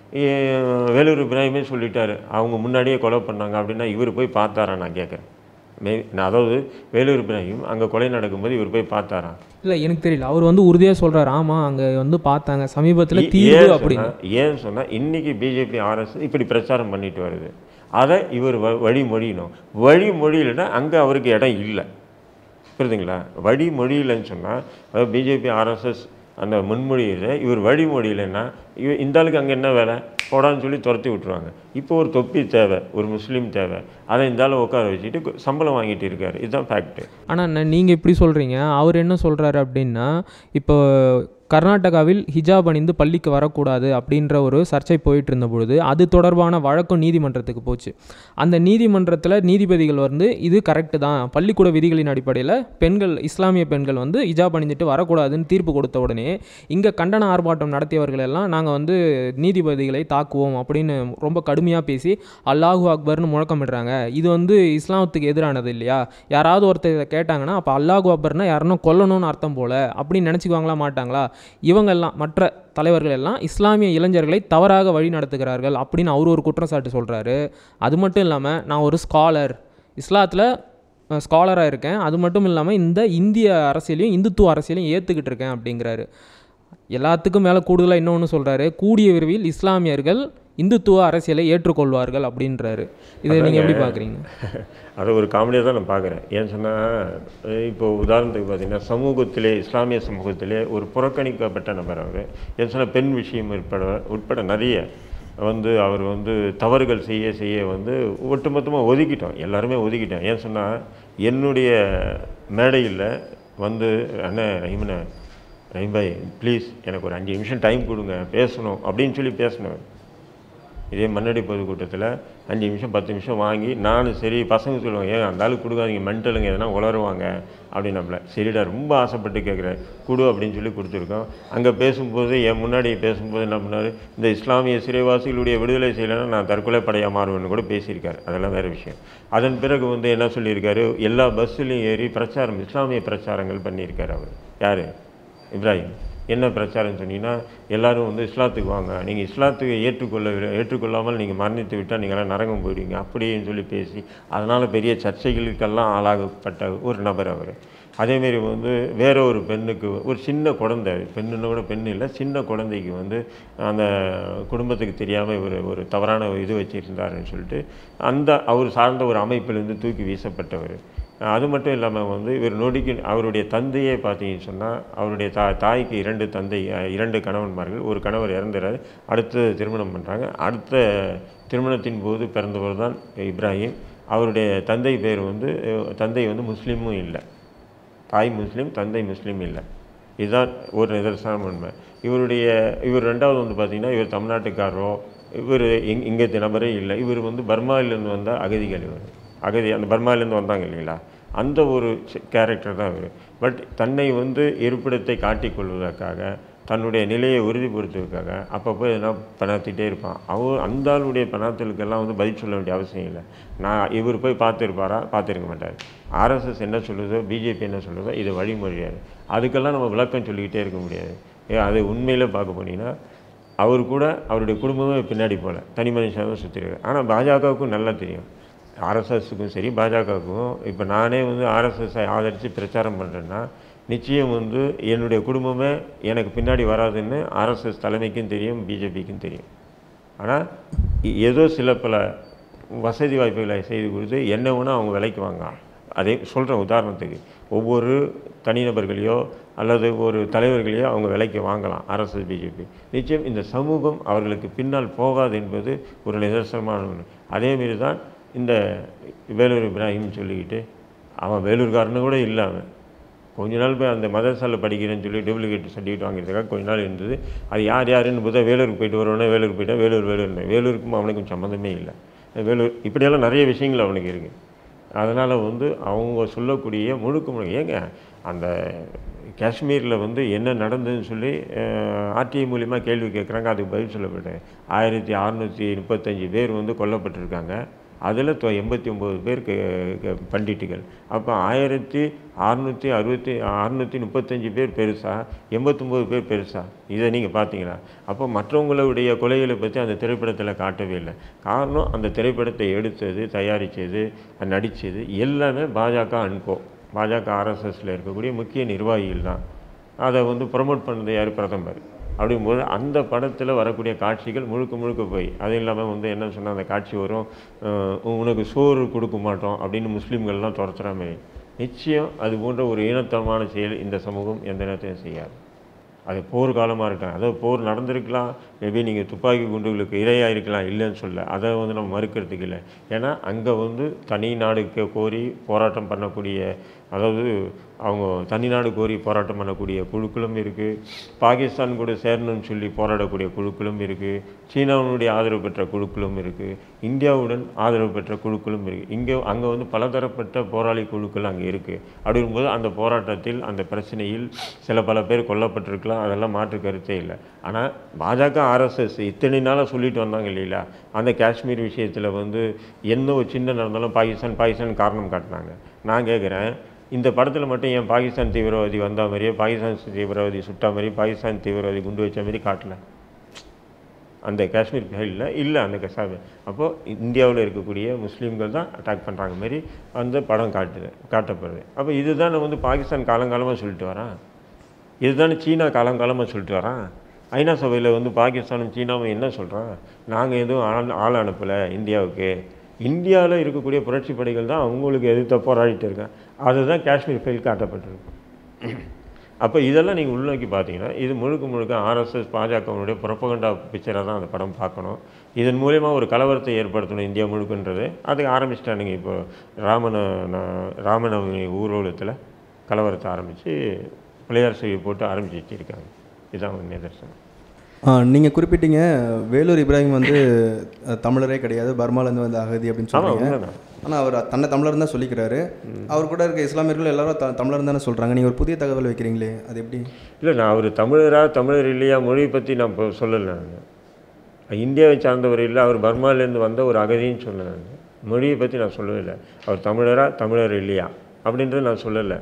ஏ- வேலூர் இப்ராஹிமே சொல்லிட்டாரு அவங்க முன்னாடியே கொலை பண்ணாங்க அப்படின்னா இவர் போய் பார்த்தாரா நான் கேட்குறேன் மே நான் அதாவது வேலூர் இப்ராஹிம் அங்கே கொலை நடக்கும்போது இவர் போய் பார்த்தாரா
இல்லை எனக்கு தெரியல அவர் வந்து உறுதியாக சொல்றாரு ஆமாம் அங்கே வந்து பார்த்தாங்க சமீபத்தில்
ஏ-
தீர்வு
ஏன்
அப்படின்னு
சொன்னா- ஏன் சொன்னால் இன்னைக்கு பிஜேபி ஆர்எஸ் இப்படி பிரச்சாரம் பண்ணிட்டு வருது அதை இவர் வ- வழிமொழியணும் வழிமொழியிலனா அங்கே அவருக்கு இடம் இல்லை புரியுதுங்களா வழிமொழியிலன்னு சொன்னால் அதாவது பிஜேபி ஆர்எஸ்எஸ் அந்த முன்மொழியில் இவர் வழிமொழியிலன்னா இவ இந்த ஆளுக்கு அங்கே என்ன வேலை போடான்னு சொல்லி துரத்தி விட்டுருவாங்க இப்போ ஒரு தொப்பி தேவை ஒரு முஸ்லீம் தேவை அதை இந்த ஆளை உட்கார வச்சுட்டு கு- சம்பளம் வாங்கிட்டு இருக்காரு இதுதான் ஃபேக்ட்டு
ஆனால் நீங்கள் இப்படி சொல்கிறீங்க அவர் என்ன சொல்கிறாரு அப்படின்னா இப்போ கர்நாடகாவில் ஹிஜாப் அணிந்து பள்ளிக்கு வரக்கூடாது அப்படின்ற ஒரு சர்ச்சை போயிட்டு இருந்த பொழுது அது தொடர்பான வழக்கம் நீதிமன்றத்துக்கு போச்சு அந்த நீதிமன்றத்தில் நீதிபதிகள் வந்து இது கரெக்டு தான் பள்ளிக்கூட விதிகளின் அடிப்படையில் பெண்கள் இஸ்லாமிய பெண்கள் வந்து ஹிஜாப் அணிந்துட்டு வரக்கூடாதுன்னு தீர்ப்பு கொடுத்த உடனே இங்கே கண்டன ஆர்ப்பாட்டம் நடத்தியவர்கள் எல்லாம் நாங்கள் வந்து நீதிபதிகளை தாக்குவோம் அப்படின்னு ரொம்ப கடுமையாக பேசி அல்லாஹு அக்பர்னு முழக்கமிடுறாங்க இது வந்து இஸ்லாமத்துக்கு எதிரானது இல்லையா யாராவது ஒருத்தர் இதை கேட்டாங்கன்னா அப்போ அல்லாஹு அக்பர்னா யாருன்னா கொல்லணும்னு அர்த்தம் போல அப்படின்னு நினச்சிக்குவாங்களா மாட்டாங்களா இவங்கெல்லாம் மற்ற தலைவர்கள் எல்லாம் இஸ்லாமிய இளைஞர்களை தவறாக வழி நடத்துகிறார்கள் அப்படின்னு அவர் ஒரு குற்றச்சாட்டு சொல்கிறாரு அது மட்டும் இல்லாமல் நான் ஒரு ஸ்காலர் இஸ்லாத்தில் ஸ்காலராக இருக்கேன் அது மட்டும் இல்லாமல் இந்த இந்திய அரசியலையும் இந்துத்துவ அரசியலையும் ஏற்றுக்கிட்டு இருக்கேன் அப்படிங்கிறாரு எல்லாத்துக்கும் மேலே கூடுதலாக இன்னொன்று சொல்கிறாரு கூடிய விரைவில் இஸ்லாமியர்கள் இந்துத்துவ அரசியலை ஏற்றுக்கொள்வார்கள் அப்படின்றாரு இதை நீங்கள் எப்படி பார்க்குறீங்க
அதை ஒரு காமெடியாக தான் நான் பார்க்குறேன் ஏன்னு சொன்னால் இப்போ உதாரணத்துக்கு பார்த்தீங்கன்னா சமூகத்திலே இஸ்லாமிய சமூகத்திலே ஒரு புறக்கணிக்கப்பட்ட நபர் அவர் ஏன்னு சொன்னால் பெண் விஷயம் உட்பட உட்பட நிறைய வந்து அவர் வந்து தவறுகள் செய்ய செய்ய வந்து ஒட்டுமொத்தமாக ஒதுக்கிட்டோம் எல்லாருமே ஒதுக்கிட்டோம் ஏன் சொன்னால் என்னுடைய மேடையில் வந்து அண்ணன் ரஹீமண்ணே ரஹீம் பாய் ப்ளீஸ் எனக்கு ஒரு அஞ்சு நிமிஷம் டைம் கொடுங்க பேசணும் அப்படின்னு சொல்லி பேசினவர் இதே மண்ணடி பொதுக்கூட்டத்தில் அஞ்சு நிமிஷம் பத்து நிமிஷம் வாங்கி நானும் சரி பசங்க சொல்லுவாங்க ஏன் அந்த ஆளுக்கு கொடுக்காதீங்க மென்டலுங்க எதனா உளருவாங்க அப்படின்னு நம்மள சரிடா ரொம்ப ஆசைப்பட்டு கேட்குறேன் கொடு அப்படின்னு சொல்லி கொடுத்துருக்கோம் அங்கே பேசும்போது என் முன்னாடி பேசும்போது என்ன பண்ணார் இந்த இஸ்லாமிய சிறைவாசிகளுடைய விடுதலை செய்யலைன்னா நான் தற்கொலை படையாக மாறுவேன்னு கூட பேசியிருக்காரு அதெல்லாம் வேறு விஷயம் அதன் பிறகு வந்து என்ன சொல்லியிருக்காரு எல்லா பஸ்ஸுலையும் ஏறி பிரச்சாரம் இஸ்லாமிய பிரச்சாரங்கள் பண்ணியிருக்காரு அவர் யார் இப்ராஹிம் என்ன பிரச்சாரம் சொன்னீங்கன்னா எல்லாரும் வந்து இஸ்லாத்துக்கு வாங்க நீங்கள் இஸ்லாத்துக்கு ஏற்றுக்கொள்ள ஏற்றுக்கொள்ளாமல் நீங்கள் மரணித்து விட்டால் நீங்களாம் நரகம் போயிடுவீங்க அப்படின்னு சொல்லி பேசி அதனால் பெரிய சர்ச்சைகளுக்கெல்லாம் ஆளாகப்பட்ட ஒரு நபர் அவர் அதேமாரி வந்து வேற ஒரு பெண்ணுக்கு ஒரு சின்ன குழந்தை பெண்ணுன்னு கூட பெண் இல்லை சின்ன குழந்தைக்கு வந்து அந்த குடும்பத்துக்கு தெரியாமல் இவர் ஒரு தவறான இது வச்சுருந்தாருன்னு சொல்லிட்டு அந்த அவர் சார்ந்த ஒரு அமைப்பிலிருந்து தூக்கி வீசப்பட்டவர் அது மட்டும் இல்லாமல் வந்து இவர் நொடிக்கு அவருடைய தந்தையே பார்த்தீங்கன்னு சொன்னால் அவருடைய தா தாய்க்கு இரண்டு தந்தை அஹ், இரண்டு கணவன்மார்கள் ஒரு கணவர் இறந்துறாரு அடுத்து திருமணம் பண்ணுறாங்க அடுத்த திருமணத்தின் போது பிறந்தவர் தான் இப்ராஹிம் அவருடைய தந்தை பேர் வந்து அஹ், தந்தை வந்து முஸ்லீமும் இல்லை தாய் முஸ்லீம் தந்தை முஸ்லீம் இல்லை இதுதான் ஒரு நிதர்சனம் உண்மை இவருடைய இவர் ரெண்டாவது வந்து பார்த்திங்கன்னா இவர் தமிழ்நாட்டுக்காரரோ இவர் இங் இங்கே நபரே இல்லை இவர் வந்து பர்மாவிலேருந்து வந்த அகதிகள் இவர் அகதி அந்த பர்மாவிலேருந்து வந்தாங்க இல்லைங்களா அந்த ஒரு கேரக்டர் தான் இவர் பட் தன்னை வந்து இருப்பிடத்தை காட்டிக்கொள்வதற்காக தன்னுடைய நிலையை உறுதிப்படுத்துவதற்காக அப்பப்போ எதனா பணாத்திட்டே இருப்பான் அவர் அந்த ஆளுடைய பணாத்தலுக்கெல்லாம் வந்து பதில் சொல்ல வேண்டிய அவசியம் இல்லை நான் இவர் போய் பார்த்துருப்பாரா பார்த்துருக்க மாட்டார் ஆர்எஸ்எஸ் என்ன சொல்லுதோ பிஜேபி என்ன சொல்லுதோ இது வழிமொழியாது அதுக்கெல்லாம் நம்ம விளக்கம் சொல்லிக்கிட்டே இருக்க முடியாது ஏ அது உண்மையில் பார்க்க போனீங்கன்னா அவர் கூட அவருடைய குடும்பமே பின்னாடி போகல தனி மனுஷனாக தான் சுற்றிருக்காரு ஆனால் பாஜகவுக்கும் நல்லா தெரியும் ஆர்எஸ்எஸ்க்கும் சரி பாஜகவுக்கும் இப்போ நானே வந்து ஆர்எஸ்எஸ்ஸை ஆதரித்து பிரச்சாரம் பண்ணுறேன்னா நிச்சயம் வந்து என்னுடைய குடும்பமே எனக்கு பின்னாடி வராதுன்னு ஆர்எஸ்எஸ் தலைமைக்கும் தெரியும் பிஜேபிக்கும் தெரியும் ஆனால் ஏதோ சில பல வசதி வாய்ப்புகளை செய்து கொடுத்து என்ன வேணால் அவங்க விலைக்கு வாங்கலாம் அதே சொல்கிறேன் உதாரணத்துக்கு ஒவ்வொரு தனிநபர்களையோ அல்லது ஒரு தலைவர்களையோ அவங்க விலைக்கு வாங்கலாம் ஆர்எஸ்எஸ் பிஜேபி நிச்சயம் இந்த சமூகம் அவர்களுக்கு பின்னால் போகாது என்பது ஒரு நிதர்சனமான ஒன்று அதேமாரி தான் இந்த வேலூர் இப்ராஹிம் சொல்லிக்கிட்டு அவன் வேலூர்காரனு கூட இல்லை அவன் கொஞ்ச நாள் போய் அந்த மதரசாவில் படிக்கிறேன்னு சொல்லி டூப்ளிகேட் சர்டிஃபிகேட் வாங்கிறதுக்காக கொஞ்ச நாள் இருந்தது அது யார் யாருன்னு பார்த்தா வேலூருக்கு போயிட்டு வருவானே வேலூருக்கு போயிட்டா வேலூர் வேலூர்னு வேலூருக்கும் அவனுக்கும் சம்மந்தமே இல்லை வேலூர் இப்படியெல்லாம் நிறைய விஷயங்கள் அவனுக்கு இருக்குது அதனால் வந்து அவங்க சொல்லக்கூடிய முழுக்க முழுக்க ஏங்க அந்த காஷ்மீரில் வந்து என்ன நடந்ததுன்னு சொல்லி ஆர்டிஐ மூலிமா கேள்வி கேட்குறாங்க அதுக்கு பதில் சொல்லப்பட்டேன் ஆயிரத்தி அறநூற்றி முப்பத்தஞ்சு பேர் வந்து கொல்லப்பட்டிருக்காங்க அதில் தொ எண்பத்தி ஒம்பது பேர் க- க- பண்டிட்டுகள் அப்போ ஆயிரத்தி அறநூற்றி அறுபத்தி அறநூற்றி முப்பத்தஞ்சு பேர் பெருசா எண்பத்தொம்போது பேர் பெருசா இதை நீங்கள் பார்த்தீங்களா அப்போ மற்றவங்களுடைய கொலைகளை பற்றி அந்த திரைப்படத்தில் காட்டவே இல்லை காரணம் அந்த திரைப்படத்தை எடுத்தது தயாரித்தது நடித்தது எல்லாமே பாஜக அனுப்போம் பாஜக ஆர்எஸ்எஸ்ல இருக்கக்கூடிய முக்கிய நிர்வாகிகள் தான் அதை வந்து ப்ரமோட் பண்ணது யார் பிரதமர் அப்படிங்கும்போது அந்த படத்தில் வரக்கூடிய காட்சிகள் முழுக்க முழுக்க போய் அது இல்லாமல் வந்து என்ன சொன்னால் அந்த காட்சி வரும் அஹ் உனக்கு சோறு கொடுக்க மாட்டோம் அப்படின்னு முஸ்லீம்கள்லாம் துரத்துற மாதிரி நிச்சயம் அது போன்ற ஒரு ஈனத்தனமான செயல் இந்த சமூகம் எந்த நேரத்தையும் செய்யாது அது போர் காலமாக இருக்கலாம் அதாவது போர் நடந்திருக்கலாம் மேபி நீங்கள் துப்பாக்கி குண்டுகளுக்கு இரையாக இருக்கலாம் இல்லைன்னு சொல்ல அதை வந்து நம்ம மறுக்கிறதுக்கு இல்லை ஏன்னா அங்கே வந்து தனி நாடு கே- கோரி போராட்டம் பண்ணக்கூடிய அதாவது அவங்க தனி நாடு கோரி போராட்டம் பண்ணக்கூடிய குழுக்களும் இருக்குது பாகிஸ்தான் கூட சேரணும்னு சொல்லி போராடக்கூடிய குழுக்களும் இருக்குது சீனாவினுடைய ஆதரவு பெற்ற குழுக்களும் இருக்குது இந்தியாவுடன் ஆதரவு பெற்ற குழுக்களும் இருக்குது இங்கே அங்கே வந்து பலதரப்பட்ட போராளி குழுக்கள் அங்கே இருக்குது அப்படிங்கும்போது அந்த போராட்டத்தில் அந்த பிரச்சனையில் சில பல பேர் கொல்லப்பட்டிருக்கலாம் அதெல்லாம் மாற்று கருத்தே இல்லை ஆனால் பாஜக ஆர்எஸ்எஸ் இத்தனை நாளாக சொல்லிட்டு வந்தாங்க இல்லைங்களா அந்த காஷ்மீர் விஷயத்தில் வந்து என்ன ஒரு சின்ன நடந்தாலும் பாகிஸ்தான் பாகிஸ்தான் காரணம் காட்டினாங்க நான் கேட்குறேன் இந்த படத்தில் மட்டும் ஏன் பாகிஸ்தான் தீவிரவாதி வந்த மாதிரியே பாகிஸ்தான் தீவிரவாதி சுட்டா மாதிரி பாகிஸ்தான் தீவிரவாதி குண்டு வச்ச மாதிரி காட்டல அந்த காஷ்மீர் சைடில் இல்லை அந்த கசாமி அப்போது இந்தியாவில் இருக்கக்கூடிய முஸ்லீம்கள் தான் அட்டாக் பண்ணுறாங்க மாதிரி அந்த படம் காட்டுது காட்டப்படுது அப்போ இதுதான் வந்து பாகிஸ்தான் காலங்காலமாக சொல்லிட்டு வரான் இதுதானே சீனா காலங்காலமாக சொல்லிட்டு வரான் ஐநா சபையில் வந்து பாகிஸ்தானும் சீனாவும் என்ன சொல்கிறான் நாங்கள் எதுவும் ஆள் ஆள் அனுப்பலை இந்தியாவுக்கு இந்தியாவில் இருக்கக்கூடிய புரட்சி படைகள் தான் அவங்களுக்கு எதிர்த்த போராடிட்டு இருக்காங்க அதுதான் காஷ்மீர் ஃபெயில் காட்டப்பட்டிருக்கு அப்போ இதெல்லாம் நீங்கள் உள்நோக்கி பார்த்தீங்கன்னா இது முழுக்க முழுக்க ஆர்எஸ்எஸ் பாஜகவினுடைய புறப்பகண்டா பிக்சராக தான் அந்த படம் பார்க்கணும் இதன் மூலயமா ஒரு கலவரத்தை ஏற்படுத்தணும் இந்தியா முழுக்கன்றது அதுக்கு ஆரம்பிச்சிட்டானுங்க இப்போ ராமன ந- ராமநவமி ஊர்வலத்தில் கலவரத்தை ஆரம்பித்து பிள்ளையார் செய்தி போட்டு ஆரம்பிச்சு வச்சிருக்காங்க இதுதான் ஒரு நிதர்சனம்
நீங்கள் குறிப்பிட்டீங்க வேலூர் இப்ராஹிம் வந்து அஹ், தமிழரே கிடையாது பர்மாலேருந்து வந்த அகதி அப்படின்னு
ஆமாம்
சொல்றீங்க
உண்மைதான்
ஆனால் அவர் தன்னை தமிழர் தான் சொல்லிக்கிறாரு அவர் கூட இருக்க இஸ்லாமியர்கள் எல்லாரும் த தமிழர் தானே சொல்கிறாங்க நீங்கள் ஒரு புதிய தகவல் வைக்கிறீங்களே அது எப்படி
இல்லை நான் அவர் தமிழரா தமிழர் இல்லையா மொழி பற்றி நான் இப்போ சொல்லலை நான் இந்தியாவை சார்ந்தவர் இல்லை அவர் பர்மாலேருந்து வந்த ஒரு அகதின்னு சொன்னேன் நான் மொழியை பற்றி நான் சொல்லவே இல்லை அவர் தமிழரா தமிழர் இல்லையா அப்படின்றது நான் சொல்லலை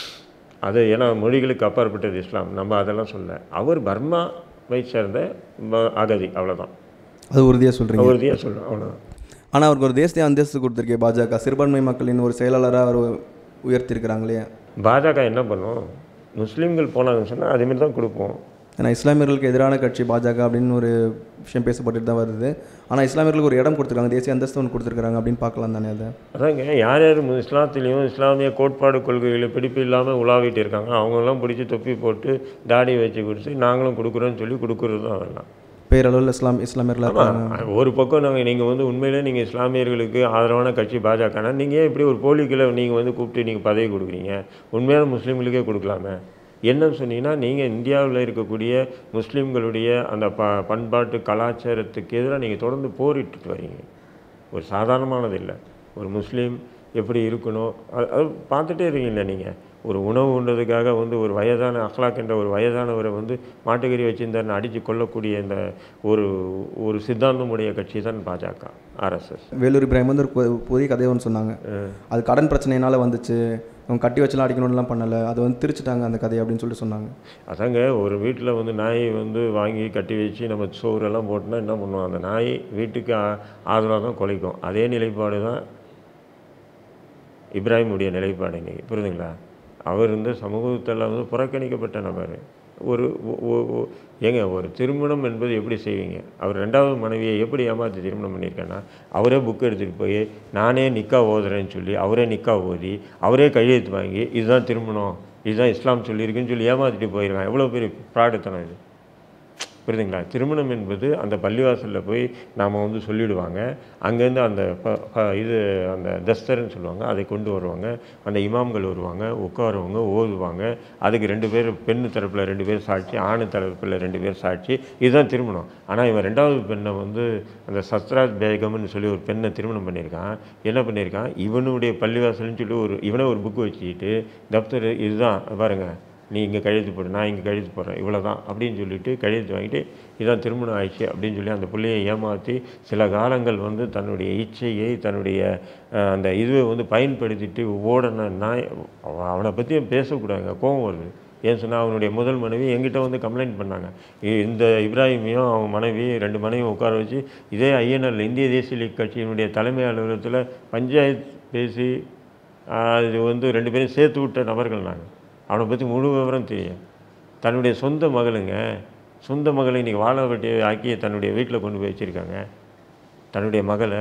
அது ஏன்னா மொழிகளுக்கு அப்பாற்பட்டது இஸ்லாம் நம்ம அதெல்லாம் சொல்ல அவர் பர்மாவை சேர்ந்த ம- அகதி அவ்வளோதான்
அது உறுதியாக சொல்கிறீங்க
உறுதியாக சொல்கிறேன் அவ்வளோதான்
ஆனால் அவருக்கு ஒரு தேசிய அந்தஸ்து கொடுத்துருக்கே பாஜக சிறுபான்மை மக்களின் ஒரு செயலாளராக அவர் உயர்த்திருக்கிறாங்களே
பாஜக என்ன பண்ணும் முஸ்லீம்கள் போனாங்கன்னு சொன்னால் அதேமாரி தான் கொடுப்போம்
ஏன்னா இஸ்லாமியர்களுக்கு எதிரான கட்சி பாஜக அப்படின்னு ஒரு விஷயம் பேசப்பட்டுட்டு தான் வருது ஆனால் இஸ்லாமியர்களுக்கு ஒரு இடம் கொடுத்துருக்காங்க தேசிய அந்தஸ்து ஒன்று கொடுத்துருக்காங்க அப்படின்னு பார்க்கலாம் தானே அதை
அதாங்க யார் யார் மு- இஸ்லாத்துலேயும் இஸ்லாமிய கோட்பாடு கொள்கைகளை பிடிப்பு இல்லாமல் உலாவிட்டு இருக்காங்க அவங்கெல்லாம் பிடிச்சி தொப்பி போட்டு தாடி வச்சு கொடுத்து நாங்களும் கொடுக்குறோன்னு சொல்லி கொடுக்குறது தான் அதெல்லாம்
பேரளவில் இஸ்லாம் இஸ்லாமியர்களாக இருக்காங்க
ஆமா, ஒரு பக்கம் நாங்கள் நீங்கள் வந்து உண்மையிலே நீங்கள் இஸ்லாமியர்களுக்கு ஆதரவான கட்சி பாஜகனா நீங்கள் ஏன் இப்படி ஒரு போலிகளை நீங்கள் வந்து கூப்பிட்டு நீங்கள் பதவி கொடுக்குறீங்க உண்மையான முஸ்லீம்களுக்கே கொடுக்கலாமே என்னன்னு சொன்னீங்கன்னா நீங்கள் இந்தியாவில் இருக்கக்கூடிய முஸ்லீம்களுடைய அந்த ப பண்பாட்டு கலாச்சாரத்துக்கு எதிராக நீங்கள் தொடர்ந்து போரிட்டுட்டு வரீங்க ஒரு சாதாரணமானது இல்லை ஒரு முஸ்லீம் எப்படி இருக்கணும் அது அது பார்த்துட்டே இருக்கீங்களே நீங்கள் ஒரு உணவு உண்றதுக்காக வந்து ஒரு வயதான அஹ்லாக் என்ற ஒரு வயதானவரை வந்து மாட்டுக்கறி வச்சிருந்தாருன்னு அடித்து கொல்லக்கூடிய இந்த ஒரு ஒரு சித்தாந்தமுடைய கட்சி தான் பாஜக ஆர்எஸ்எஸ்
வேலூர் இப்ராஹிம் வந்து ஒரு பொ- புதிய கதையை ஒன்று சொன்னாங்க அது கடன் பிரச்சனையினால வந்துச்சு அவங்க கட்டி வச்சுலாம் அடிக்கணும்லாம் பண்ணலை அது வந்து திரிச்சிட்டாங்க அந்த கதையை அப்படின்னு சொல்லிட்டு சொன்னாங்க
அதாங்க ஒரு வீட்டில் வந்து நாய் வந்து வாங்கி கட்டி வச்சு நம்ம சோறெல்லாம் போட்டோம்னா என்ன பண்ணுவோம் அந்த நாய் வீட்டுக்கு ஆதரவாக தான் குலைக்கும் அதே நிலைப்பாடு தான் இப்ராஹிமுடைய நிலைப்பாடு இன்னைக்கு புரியுதுங்களா அவர் வந்து சமூகத்தில் வந்து புறக்கணிக்கப்பட்ட நபர் ஒரு ஒ- ஒ- ஒ- ஏங்க ஒரு திருமணம் என்பது எப்படி செய்வீங்க அவர் ரெண்டாவது மனைவியை எப்படி ஏமாற்றி திருமணம் பண்ணியிருக்கேன்னா அவரே புக் எடுத்துகிட்டு போய் நானே நிக்கா ஓதுறேன்னு சொல்லி அவரே நிக்கா ஓதி அவரே கையெழுத்து வாங்கி இதுதான் திருமணம் இதுதான் இஸ்லாம் சொல்லியிருக்குன்னு சொல்லி ஏமாற்றிட்டு போயிருக்கான் எவ்வளோ பெரிய ப்ராடத்தனம் இது புரியுதுங்களா திருமணம் என்பது அந்த பள்ளிவாசலில் போய் நாம் வந்து சொல்லிடுவாங்க அங்கேருந்து அந்த ப- ப- இது அந்த தஸ்தர்ன்னு சொல்லுவாங்க அதை கொண்டு வருவாங்க அந்த இமாம்கள் வருவாங்க உட்காருவாங்க ஓதுவாங்க அதுக்கு ரெண்டு பேர் பெண்ணு தரப்பில் ரெண்டு பேர் சாட்சி ஆணு தரப்பில் ரெண்டு பேர் சாட்சி இதுதான் திருமணம் ஆனால் இவன் ரெண்டாவது பெண்ணை வந்து அந்த சத்ராஜ் பேகம்னு சொல்லி ஒரு பெண்ணை திருமணம் பண்ணியிருக்கான் என்ன பண்ணியிருக்கான் இவனுடைய பள்ளிவாசல்னு சொல்லி ஒரு இவனை ஒரு புக்கு வச்சுக்கிட்டு தப்தர் இதுதான் பாருங்க நீ இங்கே கழுத்து போடு நான் இங்கே கழுத்து போடுறேன் இவ்வளோ தான் அப்படின்னு சொல்லிட்டு கழுத்து வாங்கிட்டு இதான் திருமணம் ஆயிடுச்சு அப்படின்னு சொல்லி அந்த பிள்ளையை ஏமாற்றி சில காலங்கள் வந்து தன்னுடைய இச்சையை தன்னுடைய அஹ், அந்த இதுவை வந்து பயன்படுத்திட்டு ஓடன நாய் அவ- அவனை பற்றி பேசக்கூடாதுங்க கோவம் வருது ஏன் சொன்னால் அவனுடைய முதல் மனைவி என்கிட்ட வந்து கம்ப்ளைண்ட் பண்ணாங்க இ- இந்த இப்ராஹிமையும் அவன் மனைவி ரெண்டு மனைவியும் உட்கார வச்சு இதே ஐஎன்எல் இந்திய தேசிய லீக் கட்சியினுடைய தலைமை அலுவலகத்தில் பஞ்சாயத்து பேசி ஆஹ், அது வந்து ரெண்டு பேரும் சேர்த்து விட்ட நபர்கள் நாங்கள் அவனை பற்றி முழு விவரம் தெரியும் தன்னுடைய சொந்த மகளுங்க சொந்த மகளை இன்றைக்கி வாழ வெட்டி ஆக்கி தன்னுடைய வீட்டில் கொண்டு போய் வச்சுருக்காங்க தன்னுடைய மகளை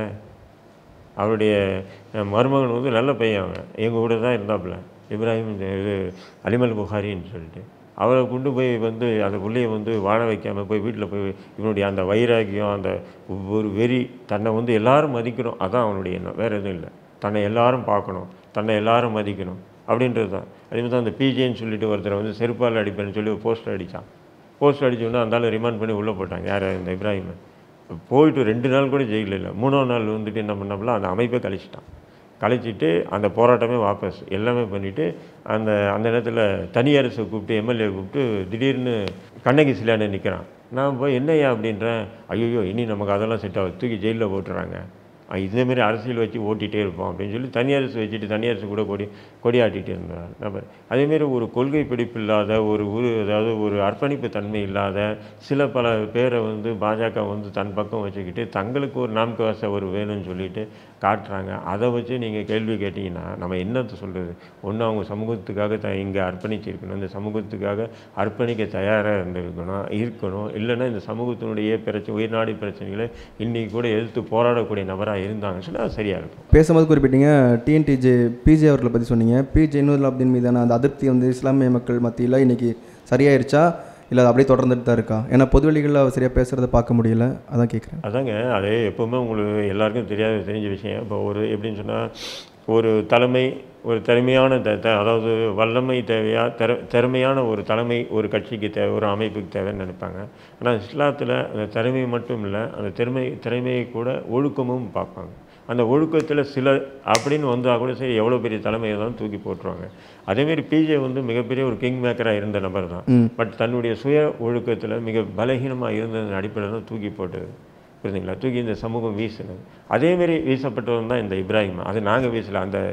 அவருடைய அஹ், மருமகன் வந்து நல்ல பையன் அவன் எங்கள் கூட தான் இருந்தாப்புல இப்ராஹிம் இந்த இது அலிமல் புகாரின்னு சொல்லிட்டு அவரை கொண்டு போய் வந்து அந்த பிள்ளைய வந்து வாழ வைக்காமல் போய் வீட்டில் போய் இவனுடைய அந்த வைராகியம் அந்த ஒரு வெறி தன்னை வந்து எல்லாரும் மதிக்கணும் அதான் அவனுடைய எண்ணம் வேறு எதுவும் இல்லை தன்னை எல்லாரும் பார்க்கணும் தன்னை எல்லாரும் மதிக்கணும் அப்படின்றது தான் அதே மாதிரி தான் அந்த பிஜேன்னு சொல்லிட்டு ஒருத்தரை வந்து செருப்பால் அடிப்பேன்னு சொல்லி ஒரு போஸ்டர் அடித்தான் போஸ்டர் அடிச்சோன்னா அந்த ஆளை ரிமாண்ட் பண்ணி உள்ளே போட்டாங்க யார் இந்த இப்ராஹிமை போயிட்டு ரெண்டு நாள் கூட ஜெயிலில் இல்லை மூணாவது நாள் வந்துட்டு என்ன பண்ணாப்புல அந்த அமைப்பை கழிச்சிட்டான் கழிச்சிட்டு அந்த போராட்டமே வாபஸ் எல்லாமே பண்ணிவிட்டு அந்த அந்த நேரத்தில் தனி அரசை கூப்பிட்டு எம்எல்ஏ கூப்பிட்டு திடீர்னு கண்ணகி சிலையானே நிற்கிறான் நான் போய் என்னய்யா அப்படின்றேன் ஐயோ இனி நமக்கு அதெல்லாம் செட் ஆகுது தூக்கி ஜெயிலில் போட்டுறாங்க அஹ் இதேமாரி அரசியல் வச்சு ஓட்டிகிட்டே இருப்போம் அப்படின்னு சொல்லி தனி அரசு வச்சுட்டு தனி அரசு கூட கொடி கொடியாட்டிகிட்டு இருந்தார் நபர் அதேமாரி ஒரு கொள்கை பிடிப்பு இல்லாத ஒரு ஒரு அதாவது ஒரு அர்ப்பணிப்பு தன்மை இல்லாத சில பல பேரை வந்து பாஜக வந்து தன் பக்கம் வச்சுக்கிட்டு தங்களுக்கு ஒரு நாம்கவாச ஒரு வேணும்னு சொல்லிட்டு காட்டுறாங்க அதை வச்சு நீங்கள் கேள்வி கேட்டிங்கன்னா நம்ம என்னத்தை சொல்கிறது ஒன்று அவங்க சமூகத்துக்காக த இங்கே அர்ப்பணிச்சிருக்கணும் இந்த சமூகத்துக்காக அர்ப்பணிக்க தயாராக இருந்திருக்கணும் இருக்கணும் இல்லைன்னா இந்த சமூகத்தினுடைய பிரச்சனை உயிர்நாடி பிரச்சனைகளை இன்றைக்கி கூட எதிர்த்து போராடக்கூடிய நபராக இருந்தாங்கன்னு சொன்னால் அது சரியாக இருக்கும்
பேசும்போது குறிப்பிட்டீங்க டிஎன்டிஜே பிஜே அவர்களை பற்றி சொன்னீங்க பிஜே இன்னொரு அப்தீன் மீதான அந்த அதிருப்தி வந்து இஸ்லாமிய மக்கள் மத்தியில் இன்னைக்கு சரியாயிருச்சா இல்லை அது அப்படியே தொடர்ந்துட்டு தான் இருக்கா ஏன்னா பொதுவெளிகளில் அவர் சரியாக பேசுகிறத பார்க்க முடியல அதான் கேட்குறேன்
அதாங்க அது எப்போவுமே உங்களுக்கு எல்லாருக்கும் தெரியாத தெரிஞ்ச விஷயம் இப்போ ஒரு எப்படின்னு சொன்னால் ஒரு தலைமை ஒரு திறமையான த த- அதாவது வல்லமை தேவையா திற திறமையான ஒரு தலைமை ஒரு கட்சிக்கு தேவை ஒரு அமைப்புக்கு தேவைன்னு நினைப்பாங்க ஆனால் இஸ்லாத்தில் அந்த திறமை மட்டும் இல்லை அந்த திறமை திறமையை கூட ஒழுக்கமும் பார்ப்பாங்க அந்த ஒழுக்கத்தில் சில அப்படின்னு வந்தால் கூட சரி எவ்வளோ பெரிய தலைமையை தான் தூக்கி போட்டுருவாங்க அதேமாரி பிஜே வந்து மிகப்பெரிய ஒரு கிங் மேக்கராக இருந்த நபர் தான் பட் தன்னுடைய சுய ஒழுக்கத்தில் மிக பலகீனமாக இருந்ததன் அடிப்படையில் தான் தூக்கி போட்டது புரியுதுங்களா தூக்கி இந்த சமூகம் வீசினது அதேமாரி வீசப்பட்டவன் தான் இந்த இப்ராஹிம் அது நாங்கள் வீசல அந்த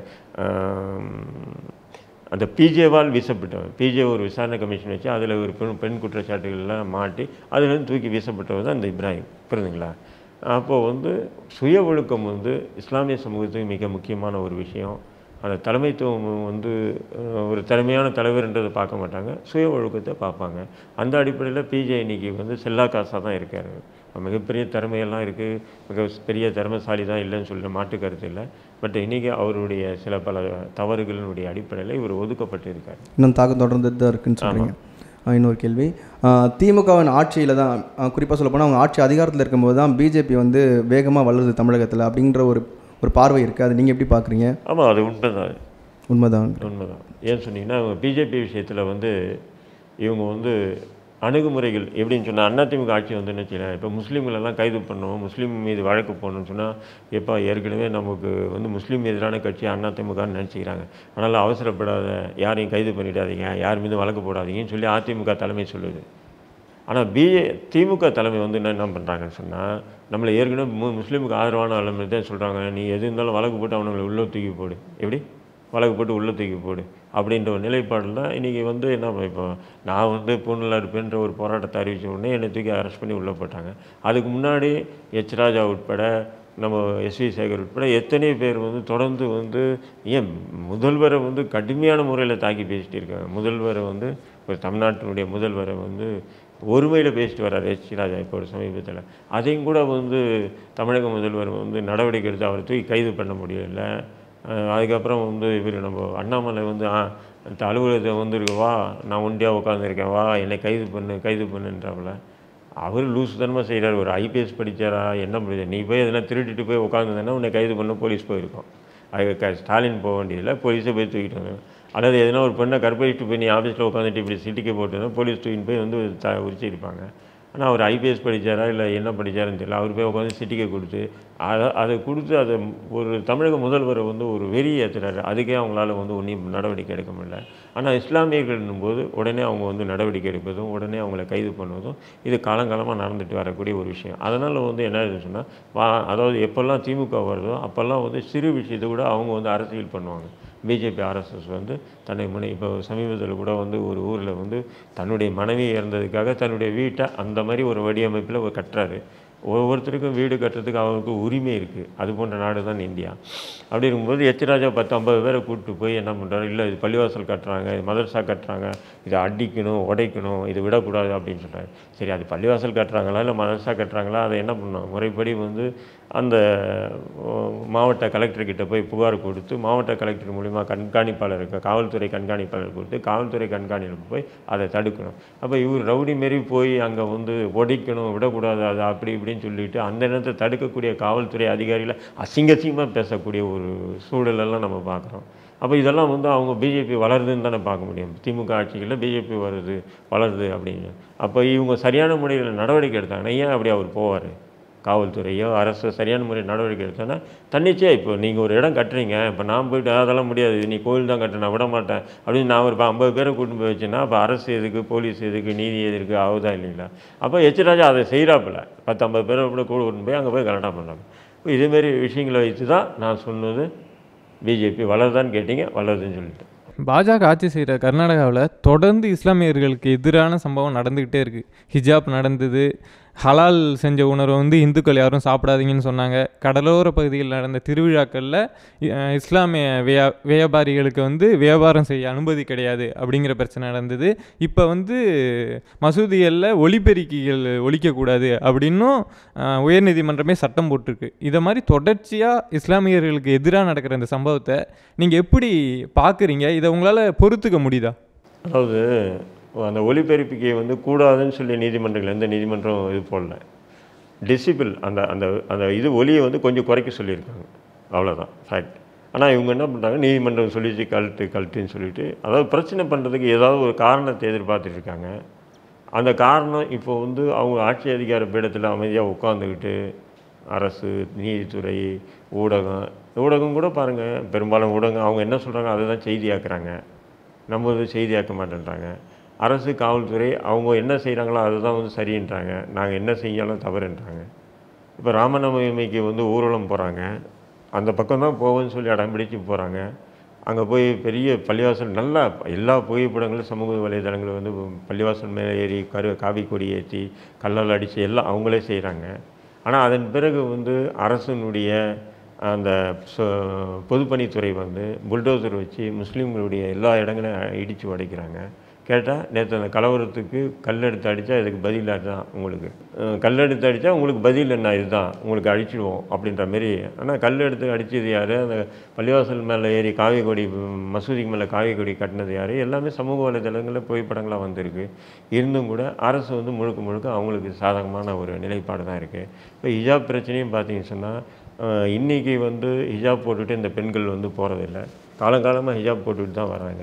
ஆம், அந்த பிஜேவால் வீசப்பட்டவன் பிஜே ஒரு விசாரணை கமிஷன் வச்சு அதில் ஒரு பெண் பெண் குற்றச்சாட்டுகள்லாம் மாட்டி அதுலேருந்து தூக்கி வீசப்பட்டவர் தான் இந்த இப்ராஹிம் புரியுதுங்களா அப்போது வந்து சுய ஒழுக்கம் வந்து இஸ்லாமிய சமூகத்துக்கு மிக முக்கியமான ஒரு விஷயம் அந்த தலைமைத்துவம் வந்து அஹ், ஒரு திறமையான தலைவர்ன்றதை பார்க்க மாட்டாங்க சுய ஒழுக்கத்தை பார்ப்பாங்க அந்த அடிப்படையில் பிஜே இன்னைக்கு வந்து செல்லா காசாக தான் இருக்கார் மிகப்பெரிய திறமையெல்லாம் இருக்குது மிக பெரிய திறமைசாலி தான் இல்லைன்னு சொல்லிட்டு மாற்று கருத்து இல்லை பட் இன்றைக்கி அவருடைய சில பல தவறுகளினுடைய அடிப்படையில் இவர் ஒதுக்கப்பட்டு இருக்கார்
இன்னும் தாக்கம் தொடர்ந்துட்டு தான் இருக்குன்னு சொல்கிறீங்க இன்னொரு கேள்வி ஆஹ் திமுகவின் ஆட்சியில் தான் குறிப்பாக சொல்ல போனால் அவங்க ஆட்சி அதிகாரத்தில் இருக்கும்போது தான் பிஜேபி வந்து வேகமாக வளருது தமிழகத்தில் அப்படிங்கிற ஒரு ஒரு பார்வை இருக்குது அது நீங்கள் எப்படி பார்க்குறீங்க
ஆமாம் அது உண்மைதான்
உண்மைதான்
உண்மைதான் ஏன் சொன்னீங்கன்னா அவங்க பிஜேபி விஷயத்தில் வந்து இவங்க வந்து அணுகுமுறைகள் எப்படின்னு சொன்னால் அதிமுக ஆட்சி வந்துன்னு வச்சுக்கலாம் இப்போ முஸ்லீம்களெல்லாம் கைது பண்ணணும் முஸ்லீம் மீது வழக்கு போடணும்னு சொன்னால் எப்போ ஏற்கனவே நமக்கு வந்து முஸ்லீம் எதிரான கட்சி அதிமுகன்னு நினச்சிக்கிறாங்க அதனால் அவசரப்படாத யாரையும் கைது பண்ணிடாதீங்க யார் மீது வழக்கு போடாதீங்கன்னு சொல்லி அதிமுக தலைமை சொல்லுது ஆனால் பிஏ திமுக தலைமை வந்து என்ன என்ன பண்ணுறாங்கன்னு சொன்னால் நம்மளை ஏற்கனவே மு முஸ்லீமுக்கு ஆதரவான ஆளுமை தான் சொல்கிறாங்க நீ எது இருந்தாலும் வழக்கு போட்டு அவனுங்களை உள்ளே தூக்கி போடு எப்படி வழக்கு போட்டு உள்ளே தூக்கி போடு அப்படின்ற ஒரு நிலைப்பாடில் தான் இன்றைக்கி வந்து என்ன பண்ண- இப்போ நான் வந்து பூனலாக இருப்பேன்ற ஒரு போராட்டத்தை அறிவித்த உடனே என்னை தூக்கி அரெஸ்ட் பண்ணி உள்ளே போட்டாங்க அதுக்கு முன்னாடி எச் ராஜா உட்பட நம்ம எஸ்வி சேகர் உட்பட எத்தனை பேர் வந்து தொடர்ந்து வந்து ஏன் முதல்வரை வந்து கடுமையான முறையில் தாக்கி பேசிட்டு இருக்காங்க முதல்வரை வந்து ஒரு தமிழ்நாட்டினுடைய முதல்வரை வந்து ஒருமையில் பேசிட்டு வர்றார் எச் ராஜா இப்போ ஒரு சமீபத்தில் அதையும் கூட வந்து தமிழக முதல்வர் வந்து நடவடிக்கை எடுத்து அவரை தூக்கி கைது பண்ண முடியல அஹ் அதுக்கப்புறம் வந்து இவர் நம்ம அண்ணாமலை வந்து ஆ இந்த அலுவலகத்தை வந்துருக்கு வா நான் ஒண்டியாக உட்காந்துருக்கேன் வா என்னை கைது பண்ணு கைது பண்ணுன்றாப்புல அவர் லூசுத்தனமாக செய்கிறார் ஒரு ஐபிஎஸ் படிச்சாரா என்ன முடியுது நீ போய் எதனா திருடிட்டு போய் உட்காந்துருந்தேன்னா உன்னை கைது பண்ண போலீஸ் போயிருக்கோம் அது க ஸ்டாலின் போக வேண்டியதில்லை போலீஸே போய் தூக்கிட்டு வந்தாங்க அல்லது எதனா ஒரு பெண்ணை கற்பழிட்டு போய் நீ ஆஃபீஸில் உட்காந்துட்டு இப்படி சிட்டிக்கு போட்டு போலீஸ் தூக்கிட்டு போய் வந்து த உரிச்சிருப்பாங்க ஆனால் அவர் ஐபிஎஸ் படிச்சாரா இல்லை என்ன படிச்சாருன்னு தெரியல அவர் போய் உட்காந்து சிட்டிக்கை கொடுத்து அதை அதை கொடுத்து அதை ஒரு தமிழக முதல்வரை வந்து ஒரு வெறி ஏற்றுறாரு அதுக்கே அவங்களால வந்து ஒன்றும் நடவடிக்கை எடுக்க முடியல ஆனால் இஸ்லாமியர்கள்னும் போது உடனே அவங்க வந்து நடவடிக்கை எடுப்பதும் உடனே அவங்கள கைது பண்ணுவதும் இது காலங்காலமாக நடந்துட்டு வரக்கூடிய ஒரு விஷயம் அதனால் வந்து என்ன ஆகுதுன்னு சொன்னால் வா அதாவது எப்போல்லாம் திமுக வருதோ அப்போல்லாம் வந்து சிறு விஷயத்தை கூட அவங்க வந்து அரசியல் பண்ணுவாங்க பிஜேபி ஆர்எஸ்எஸ் வந்து தன்னை முனை இப்போ சமீபத்தில் கூட வந்து ஒரு ஊரில் வந்து தன்னுடைய மனைவி இறந்ததுக்காக தன்னுடைய வீட்டை அந்த மாதிரி ஒரு வடிவமைப்பில் ஒரு கட்டுறாரு ஒவ்வொருத்தருக்கும் வீடு கட்டுறதுக்கு அவருக்கு உரிமை இருக்குது அது போன்ற நாடு தான் இந்தியா அப்படி இருக்கும்போது எச் ராஜா பத்து ஐம்பது பேரை கூப்பிட்டு போய் என்ன பண்ணுறாரு இல்லை இது பள்ளிவாசல் கட்டுறாங்க இது மதரசா கட்டுறாங்க இதை அடிக்கணும் உடைக்கணும் இது விடக்கூடாது அப்படின்னு சொல்கிறாரு சரி அது பள்ளிவாசல் கட்டுறாங்களா இல்லை மதரசா கட்டுறாங்களா அதை என்ன பண்ணணும் முறைப்படி வந்து அந்த ஓ, மாவட்ட கலெக்டர்கிட்ட போய் புகார் கொடுத்து மாவட்ட கலெக்டர் மூலிமா கண்காணிப்பாளர் இருக்க காவல்துறை கண்காணிப்பாளர் கொடுத்து காவல்துறை கண்காணிப்பாளர் போய் அதை தடுக்கணும் அப்போ இவர் ரவுடி மாரி போய் அங்கே வந்து உடைக்கணும் விடக்கூடாது அது அப்படி இப்படின்னு சொல்லிட்டு அந்த நேரத்தை தடுக்கக்கூடிய காவல்துறை அதிகாரிகளை அசிங்க அசிங்கமாக பேசக்கூடிய ஒரு சூழலெல்லாம் நம்ம பார்க்குறோம் அப்போ இதெல்லாம் வந்து அவங்க பிஜேபி வளருதுன்னு தானே பார்க்க முடியும் திமுக ஆட்சிகளில் பிஜேபி வருது வளருது அப்படின்னு அப்போ இவங்க சரியான முறையில் நடவடிக்கை எடுத்தாங்கன்னா ஏன் அப்படி அவர் போவார் காவல்துறையோ அரசு சரியான முறையில் நடவடிக்கை எடுத்தோன்னா தன்னிச்சையாக இப்போ நீங்கள் ஒரு இடம் கட்டுறீங்க இப்போ நான் போயிட்டு அதெல்லாம் முடியாது இது நீ கோயில் தான் கட்ட நான் விட மாட்டேன் அப்படின்னு நான் ஒரு இப்போ ஐம்பது பேரை கூட்டிட்டு போய் வச்சேன்னா அப்போ அரசு எதுக்கு போலீஸ் எதுக்கு நீதி எதுக்கு ஆகுதா இல்லைங்களா அப்போ எச் ராஜா அதை செய்கிறாப்புல பத்து ஐம்பது பேரை கூட கூட கூட்டிட்டு போய் அங்கே போய் கரெக்டாக பண்ணுறாங்க இப்போ இதேமாரி விஷயங்களை வைத்து தான் நான் சொன்னது பிஜேபி வளருதான்னு கேட்டீங்க வளருதுன்னு சொல்லிட்டேன்
பாஜக ஆட்சி செய்கிற கர்நாடகாவில் தொடர்ந்து இஸ்லாமியர்களுக்கு எதிரான சம்பவம் நடந்துக்கிட்டே இருக்குது ஹிஜாப் நடந்தது ஹலால் செஞ்ச உணவை வந்து இந்துக்கள் யாரும் சாப்பிடாதீங்கன்னு சொன்னாங்க கடலோர பகுதியில் நடந்த திருவிழாக்களில் அஹ், இஸ்லாமிய வியா வியாபாரிகளுக்கு வந்து வியாபாரம் செய்ய அனுமதி கிடையாது அப்படிங்கிற பிரச்சனை நடந்தது இப்போ வந்து மசூதிகளில் ஒலிபெருக்கிகள் ஒலிக்கக்கூடாது அப்படின்னும் அஹ், உயர்நீதிமன்றமே சட்டம் போட்டிருக்கு இதை மாதிரி தொடர்ச்சியாக இஸ்லாமியர்களுக்கு எதிராக நடக்கிற இந்த சம்பவத்தை நீங்கள் எப்படி பார்க்குறீங்க இதை உங்களால் பொறுத்துக்க முடியுதா
அதாவது அந்த ஒலிபெருப்பிக்கை வந்து கூடாதுன்னு சொல்லி நீதிமன்றங்கள் எந்த நீதிமன்றம் இது போடல டெசிபிள் அந்த அந்த அந்த இது ஒலியை வந்து கொஞ்சம் குறைக்க சொல்லியிருக்காங்க அவ்வளோதான் ஃபேக்ட் ஆனால் இவங்க என்ன பண்ணுறாங்க நீதிமன்றம் சொல்லிச்சு கழட்டு கழட்டுன்னு சொல்லிட்டு அதாவது பிரச்சனை பண்ணுறதுக்கு ஏதாவது ஒரு காரணத்தை எதிர்பார்த்துட்டு இருக்காங்க அந்த காரணம் இப்போ வந்து அவங்க ஆட்சி அதிகார பீடத்தில் அமைதியாக உட்காந்துக்கிட்டு அரசு நீதித்துறை ஊடகம் ஊடகம் கூட பாருங்கள் பெரும்பாலும் ஊடகம் அவங்க என்ன சொல்கிறாங்க அதை தான் செய்தியாக்குறாங்க நம்ம இது செய்தியாக்க மாட்டேன்றாங்க அரசு காவல்துறை அவங்க என்ன செய்கிறாங்களோ அதுதான் வந்து சரின்றாங்க நாங்கள் என்ன செஞ்சாலும் தவறுன்றாங்க இப்போ ராமநவமிக்கு வந்து ஊர்வலம் போகிறாங்க அந்த பக்கம் தான் போவேன்னு சொல்லி அடம் பிடிச்சு போகிறாங்க அங்கே போய் பெரிய பள்ளிவாசல் நல்லா எல்லா புகைப்படங்களும் சமூக வலைதளங்கள் வந்து பள்ளிவாசல் மேலே ஏறி கரு காவி கொடி ஏற்றி கல்லால் அடித்து எல்லாம் அவங்களே செய்கிறாங்க ஆனால் அதன் பிறகு வந்து அரசனுடைய அந்த சொ- பொதுப்பணித்துறை வந்து புல்டோசர் வச்சு முஸ்லீம்களுடைய எல்லா இடங்களையும் இடித்து உடைக்கிறாங்க கேட்டால் நேற்று அந்த கலவரத்துக்கு கல் எடுத்து அடித்தா இதுக்கு பதில் தான் உங்களுக்கு அஹ் கல் எடுத்து அடித்தா உங்களுக்கு பதில் என்ன இதுதான் உங்களுக்கு அழிச்சிடுவோம் அப்படின்ற மாரி ஆனால் கல் எடுத்து அடித்தது யார் அந்த பள்ளிவாசல் மேலே ஏறி காவி கொடி ம், மசூதிக்கு மேலே காவி கொடி கட்டினது யார் எல்லாமே சமூக வலைதளங்களில் புகைப்படங்களாக வந்திருக்கு இருந்தும் கூட அரசு வந்து முழுக்க முழுக்க அவங்களுக்கு சாதகமான ஒரு நிலைப்பாடு தான் இருக்குது இப்போ ஹிஜாப் பிரச்சனையும் பார்த்தீங்கன்னு சொன்னால் இன்றைக்கி வந்து ஹிஜாப் போட்டுட்டு இந்த பெண்கள் வந்து போகிறதில்ல காலங்காலமாக ஹிஜாப் போட்டுட்டு தான் வராங்க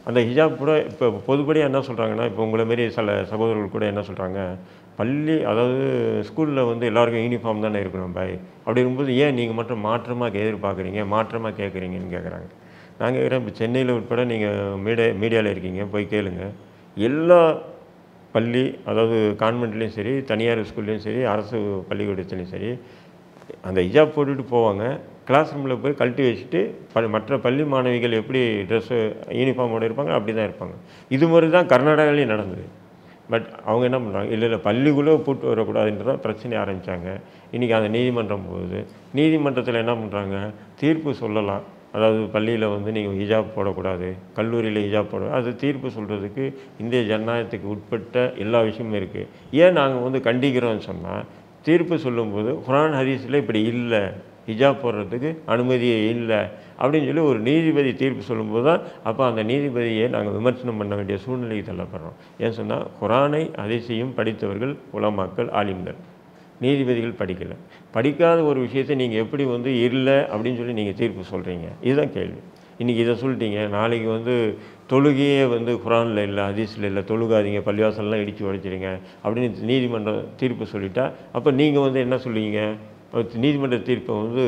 அந்த ஹிஜாப் கூட இப்போ பொதுப்படியாக என்ன சொல்கிறாங்கன்னா இப்போ உங்களை மாரி சில சகோதரர்கள் கூட என்ன சொல்கிறாங்க பள்ளி அதாவது ஸ்கூலில் வந்து எல்லாருக்கும் யூனிஃபார்ம் தானே இருக்கணும் பாய் அப்படி இருக்கும்போது ஏன் நீங்கள் மட்டும் மாற்றமாக எதிர்பார்க்குறீங்க மாற்றமாக கேட்குறீங்கன்னு கேட்குறாங்க நான் கேட்குறேன் இப்போ சென்னையில் உட்பட நீங்கள் மீடியா மீடியாவில் இருக்கீங்க போய் கேளுங்க எல்லா பள்ளி அதாவது கான்வென்ட்லேயும் சரி தனியார் ஸ்கூல்லேயும் சரி அரசு பள்ளிக்கூடத்துலேயும் சரி அந்த ஹிஜாப் போட்டுட்டு போவாங்க கிளாஸ் ரூமில் போய் கழட்டி வச்சுட்டு ப மற்ற பள்ளி மாணவிகள் எப்படி ட்ரெஸ்ஸு யூனிஃபார்மோடு இருப்பாங்க அப்படி தான் இருப்பாங்க இது மாதிரி தான் கர்நாடகாலையும் நடந்தது பட் அவங்க என்ன பண்ணுறாங்க இல்லை இல்லை பள்ளிக்குள்ளே போட்டு வரக்கூடாதுன்ற பிரச்சனை ஆரம்பித்தாங்க இன்றைக்கி அந்த நீதிமன்றம் போகுது நீதிமன்றத்தில் என்ன பண்ணுறாங்க தீர்ப்பு சொல்லலாம் அதாவது பள்ளியில் வந்து நீங்கள் ஹிஜாப் போடக்கூடாது கல்லூரியில் ஹிஜாப் போட அது தீர்ப்பு சொல்கிறதுக்கு இந்திய ஜனநாயகத்துக்கு உட்பட்ட எல்லா விஷயமும் இருக்குது ஏன் நாங்கள் வந்து கண்டிக்கிறோம்னு சொன்னால் தீர்ப்பு சொல்லும்போது குரான் ஹதீஸில் இப்படி இல்லை ஹிஜாப் போடுறதுக்கு அனுமதியே இல்லை அப்படின்னு சொல்லி ஒரு நீதிபதி தீர்ப்பு சொல்லும்போது தான் அப்போ அந்த நீதிபதியை நாங்கள் விமர்சனம் பண்ண வேண்டிய சூழ்நிலைக்கு தள்ளப்படுறோம் ஏன் சொன்னால் குரானை அதிசயம் படித்தவர்கள் உலமாக்கள் ஆலிம்கள் நீதிபதிகள் படிக்கலை படிக்காத ஒரு விஷயத்தை நீங்கள் எப்படி வந்து இல்லை அப்படின்னு சொல்லி நீங்கள் தீர்ப்பு சொல்கிறீங்க இதுதான் கேள்வி இன்றைக்கி இதை சொல்லிட்டீங்க நாளைக்கு வந்து தொழுகையே வந்து குரானில் இல்லை ஹதீஸில் இல்லை தொழுகாதீங்க பள்ளிவாசல்லாம் இடித்து உடைச்சிடுங்க அப்படின்னு நீதிமன்றம் தீர்ப்பு சொல்லிட்டா அப்போ நீங்கள் வந்து என்ன சொல்லுவீங்க நீதிமன்ற தீர்ப்பை வந்து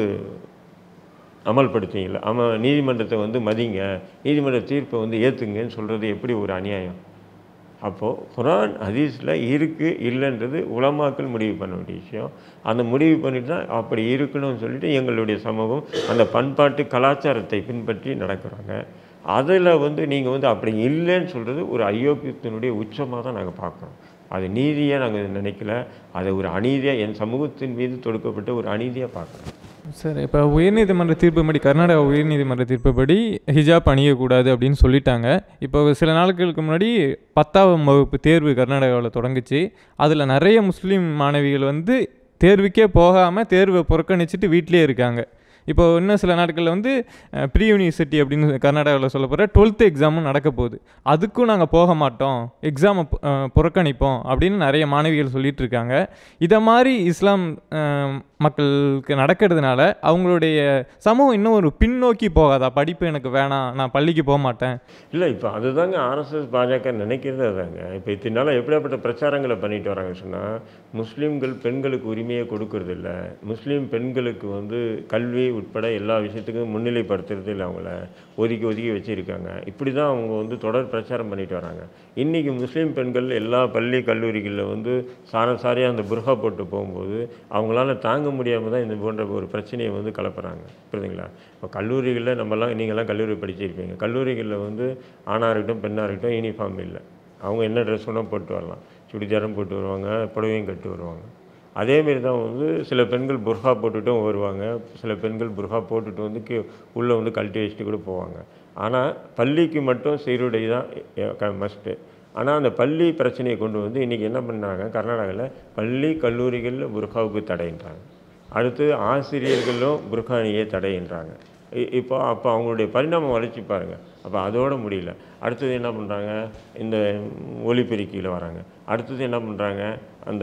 அமல்படுத்துவீங்களா அம நீதிமன்றத்தை வந்து மதிங்க நீதிமன்ற தீர்ப்பை வந்து ஏற்றுங்கன்னு சொல்கிறது எப்படி ஒரு அநியாயம் அப்போது குரான் ஹதீஸில் இருக்குது இல்லைன்றது உலமாக்கள் முடிவு பண்ண வேண்டிய விஷயம் அந்த முடிவு பண்ணிட்டு தான் அப்படி இருக்கணும்னு சொல்லிட்டு எங்களுடைய சமூகம் அந்த பண்பாட்டு கலாச்சாரத்தை பின்பற்றி நடக்கிறாங்க அதில் வந்து நீங்கள் வந்து அப்படி இல்லைன்னு சொல்கிறது ஒரு அயோக்கியத்தினுடைய உச்சமாக தான் நாங்கள் பார்க்குறோம் அது நீதியாக நாங்கள் நினைக்கல அதை ஒரு அநீதியாக என் சமூகத்தின் மீது தொடுக்கப்பட்ட ஒரு அநீதியாக பார்க்குறோம்
சார் இப்போ உயர்நீதிமன்ற தீர்ப்புப்படி கர்நாடகா உயர்நீதிமன்ற தீர்ப்புப்படி ஹிஜாப் அணியக்கூடாது அப்படின்னு சொல்லிட்டாங்க இப்போ சில நாட்களுக்கு முன்னாடி பத்தாம் வகுப்பு தேர்வு கர்நாடகாவில் தொடங்குச்சு அதில் நிறைய முஸ்லீம் மாணவிகள் வந்து தேர்வுக்கே போகாமல் தேர்வை புறக்கணிச்சிட்டு வீட்டிலே இருக்காங்க இப்போ இன்னும் சில நாட்களில் வந்து ப்ரீ யூனிவர்சிட்டி அப்படின்னு கர்நாடகாவில் சொல்ல போகிற டுவெல்த்து எக்ஸாமும் நடக்க போகுது அதுக்கும் நாங்கள் போக மாட்டோம் எக்ஸாமை புறக்கணிப்போம் அப்படின்னு நிறைய மாணவிகள் சொல்லிட்டு இருக்காங்க இதை மாதிரி இஸ்லாம் அஹ், மக்களுக்கு நடக்கிறதுனால அவங்களுடைய சமூகம் இன்னும் ஒரு பின்னோக்கி போகாதா படிப்பு எனக்கு வேணாம் நான் பள்ளிக்கு போக மாட்டேன்
இல்லை இப்போ அதுதாங்க ஆர்எஸ்எஸ் பாஜக நினைக்கிறது அதாங்க இப்போ இத்தனை நாளாக எப்படியாப்பட்ட பிரச்சாரங்களை பண்ணிட்டு வராங்க சொன்னால் முஸ்லீம்கள் பெண்களுக்கு உரிமையை கொடுக்கறது இல்ல முஸ்லீம் பெண்களுக்கு வந்து கல்வி உட்பட எல்லா விஷயத்துக்கும் முன்னிலைப்படுத்துறது இல்லை அவங்கள ஒதுக்கி ஒதுக்கி வச்சுருக்காங்க இப்படி தான் அவங்க வந்து தொடர் பிரச்சாரம் பண்ணிட்டு வராங்க இன்றைக்கி முஸ்லீம் பெண்கள் எல்லா பள்ளி கல்லூரிகளில் வந்து சாரசாரியாக அந்த புர்ஹா போட்டு போகும்போது அவங்களால தாங்க முடியாமல் தான் இந்த போன்ற ஒரு பிரச்சனையை வந்து கலப்புறாங்க புரியுதுங்களா இப்போ கல்லூரிகளில் நம்மலாம் நீங்கள்லாம் கல்லூரி படிச்சிருப்பீங்க கல்லூரிகளில் வந்து ஆணாக இருக்கட்டும் பெண்ணாக இருக்கட்டும் யூனிஃபார்ம் இல்லை அவங்க என்ன ட்ரெஸ் வேணால் போட்டு வரலாம் சுடிதாரும் போட்டு வருவாங்க புடவையும் கட்டி வருவாங்க அதேமாரி தான் வந்து சில பெண்கள் புர்ஹா போட்டுட்டும் வருவாங்க சில பெண்கள் புர்ஹா போட்டுட்டு வந்து கீ உள்ளே வந்து கழட்டி வச்சுட்டு கூட போவாங்க ஆனால் பள்ளிக்கு மட்டும் சீருடை தான் மஸ்ட்டு ஆனால் அந்த பள்ளி பிரச்சனையை கொண்டு வந்து இன்றைக்கி என்ன பண்ணாங்க கர்நாடகாவில் பள்ளி கல்லூரிகளில் புர்ஹாவுக்கு தடைன்றாங்க அடுத்து ஆசிரியர்களும் புர்ஹானியை தடைன்றாங்க இ- இப்போ அப்போ அவங்களுடைய பரிணாமம் வளர்ச்சி பாருங்கள் அப்போ அதோட முடியல அடுத்தது என்ன பண்ணுறாங்க இந்த ஒலிபெருக்கியில் வராங்க அடுத்தது என்ன பண்ணுறாங்க அந்த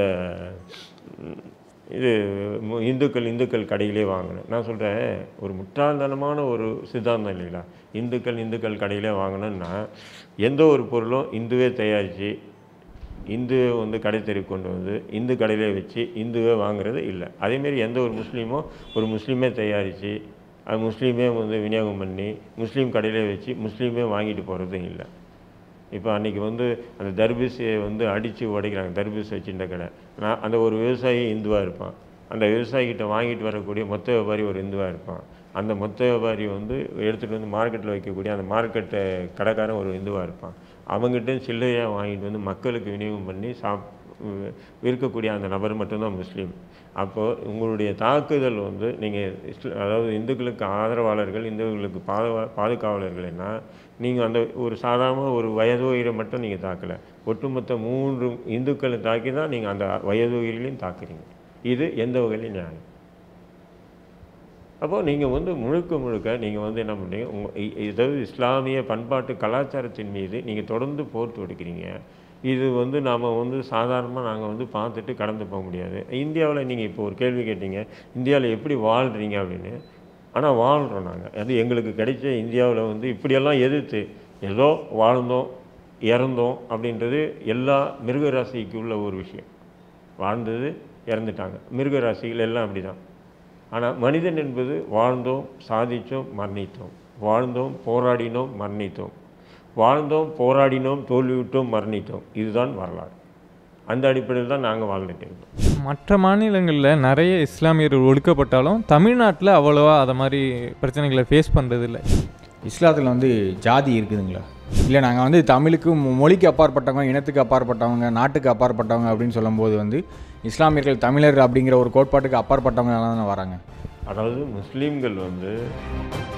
ம், இது மு- இந்துக்கள் இந்துக்கள் கடையிலே வாங்கணும் நான் சொல்கிறேன் ஒரு முட்டாள்தனமான ஒரு சித்தாந்தம் இல்லைங்களா இந்துக்கள் இந்துக்கள் கடையிலே வாங்கணும்னா எந்த ஒரு பொருளும் இந்துவே தயாரித்து இந்துவை வந்து கடை தெரு கொண்டு வந்து இந்து கடையிலே வச்சு இந்துவே வாங்குறது இல்லை அதேமாரி எந்த ஒரு முஸ்லீமும் ஒரு முஸ்லீமே தயாரித்து அது முஸ்லீமே வந்து விநியோகம் பண்ணி முஸ்லீம் கடையிலே வச்சு முஸ்லீமே வாங்கிட்டு போகிறதும் இல்லை இப்போ அன்றைக்கி வந்து அந்த தர்பீஸை வந்து அடித்து உடைக்கிறாங்க தர்பீஸ் வச்சுருந்த கடை நான் அந்த ஒரு விவசாயி இந்துவாக இருப்பான் அந்த விவசாயிகிட்ட வாங்கிட்டு வரக்கூடிய மொத்த வியாபாரி ஒரு இந்துவாக இருப்பான் அந்த மொத்த வியாபாரி வந்து எடுத்துகிட்டு வந்து மார்க்கெட்டில் வைக்கக்கூடிய அந்த மார்க்கெட்டை கடைக்காரன் ஒரு இந்துவாக இருப்பான் அவங்ககிட்ட சில்லையாக வாங்கிட்டு வந்து மக்களுக்கு விநியோகம் பண்ணி சாப் வி- விற்கக்கூடிய அந்த நபர் மட்டும்தான் முஸ்லீம் அப்போது உங்களுடைய தாக்குதல் வந்து நீங்கள் இஸ்ல அதாவது இந்துக்களுக்கு ஆதரவாளர்கள் இந்துக்களுக்கு பாதுகா பாதுகாவலர்கள்னா நீங்கள் அந்த ஒரு சாதாரண ஒரு வயது உயிரை மட்டும் நீங்கள் தாக்கலை ஒட்டுமொத்த மூன்று இந்துக்களை தாக்கி தான் நீங்கள் அந்த வயது உயிரிலையும் தாக்குறீங்க இது எந்த வகையிலும் நியாயம் அப்போ நீங்கள் வந்து முழுக்க முழுக்க நீங்கள் வந்து என்ன பண்ணுறீங்க உங்கள் ஏதாவது இஸ்லாமிய பண்பாட்டு கலாச்சாரத்தின் மீது நீங்கள் தொடர்ந்து போர் தொடுக்கிறீங்க இது வந்து நாம் வந்து சாதாரணமாக நாங்கள் வந்து பார்த்துட்டு கடந்து போக முடியாது இந்தியாவில் நீங்கள் இப்போ ஒரு கேள்வி கேட்டீங்க இந்தியாவில் எப்படி வாழ்கிறீங்க அப்படின்னு ஆனால் வாழ்கிறோம் நாங்கள் அது எங்களுக்கு கிடைச்ச இந்தியாவில் வந்து இப்படியெல்லாம் எதிர்த்து ஏதோ வாழ்ந்தோம் இறந்தோம் அப்படின்றது எல்லா மிருக ராசிக்கு உள்ள ஒரு விஷயம் வாழ்ந்தது இறந்துட்டாங்க மிருக ராசிகள் எல்லாம் அப்படி தான் ஆனால் மனிதன் என்பது வாழ்ந்தோம் சாதித்தோம் மரணித்தோம் வாழ்ந்தோம் போராடினோம் மரணித்தோம் வாழ்ந்தோம் போராடினோம் தோல்விவிட்டோம் மரணித்தோம் இதுதான் வரலாறு அந்த அடிப்படையில் தான் நாங்கள் வாழ்ந்துட்டு இருக்கோம்
மற்ற மாநிலங்களில் நிறைய இஸ்லாமியர்கள் ஒடுக்கப்பட்டாலும் தமிழ்நாட்டில் அவ்வளோவா அதை மாதிரி பிரச்சனைகளை ஃபேஸ் பண்ணுறதில்ல
இஸ்லாத்தில் வந்து ஜாதி இருக்குதுங்களா இல்லை நாங்கள் வந்து தமிழுக்கு மொ- மொழிக்கு அப்பாற்பட்டவங்க இனத்துக்கு அப்பாற்பட்டவங்க நாட்டுக்கு அப்பாற்பட்டவங்க அப்படின்னு சொல்லும்போது வந்து இஸ்லாமியர்கள் தமிழர் அப்படிங்கிற ஒரு கோட்பாட்டுக்கு அப்பாற்பட்டவங்க தானே வராங்க
அதாவது முஸ்லீம்கள் வந்து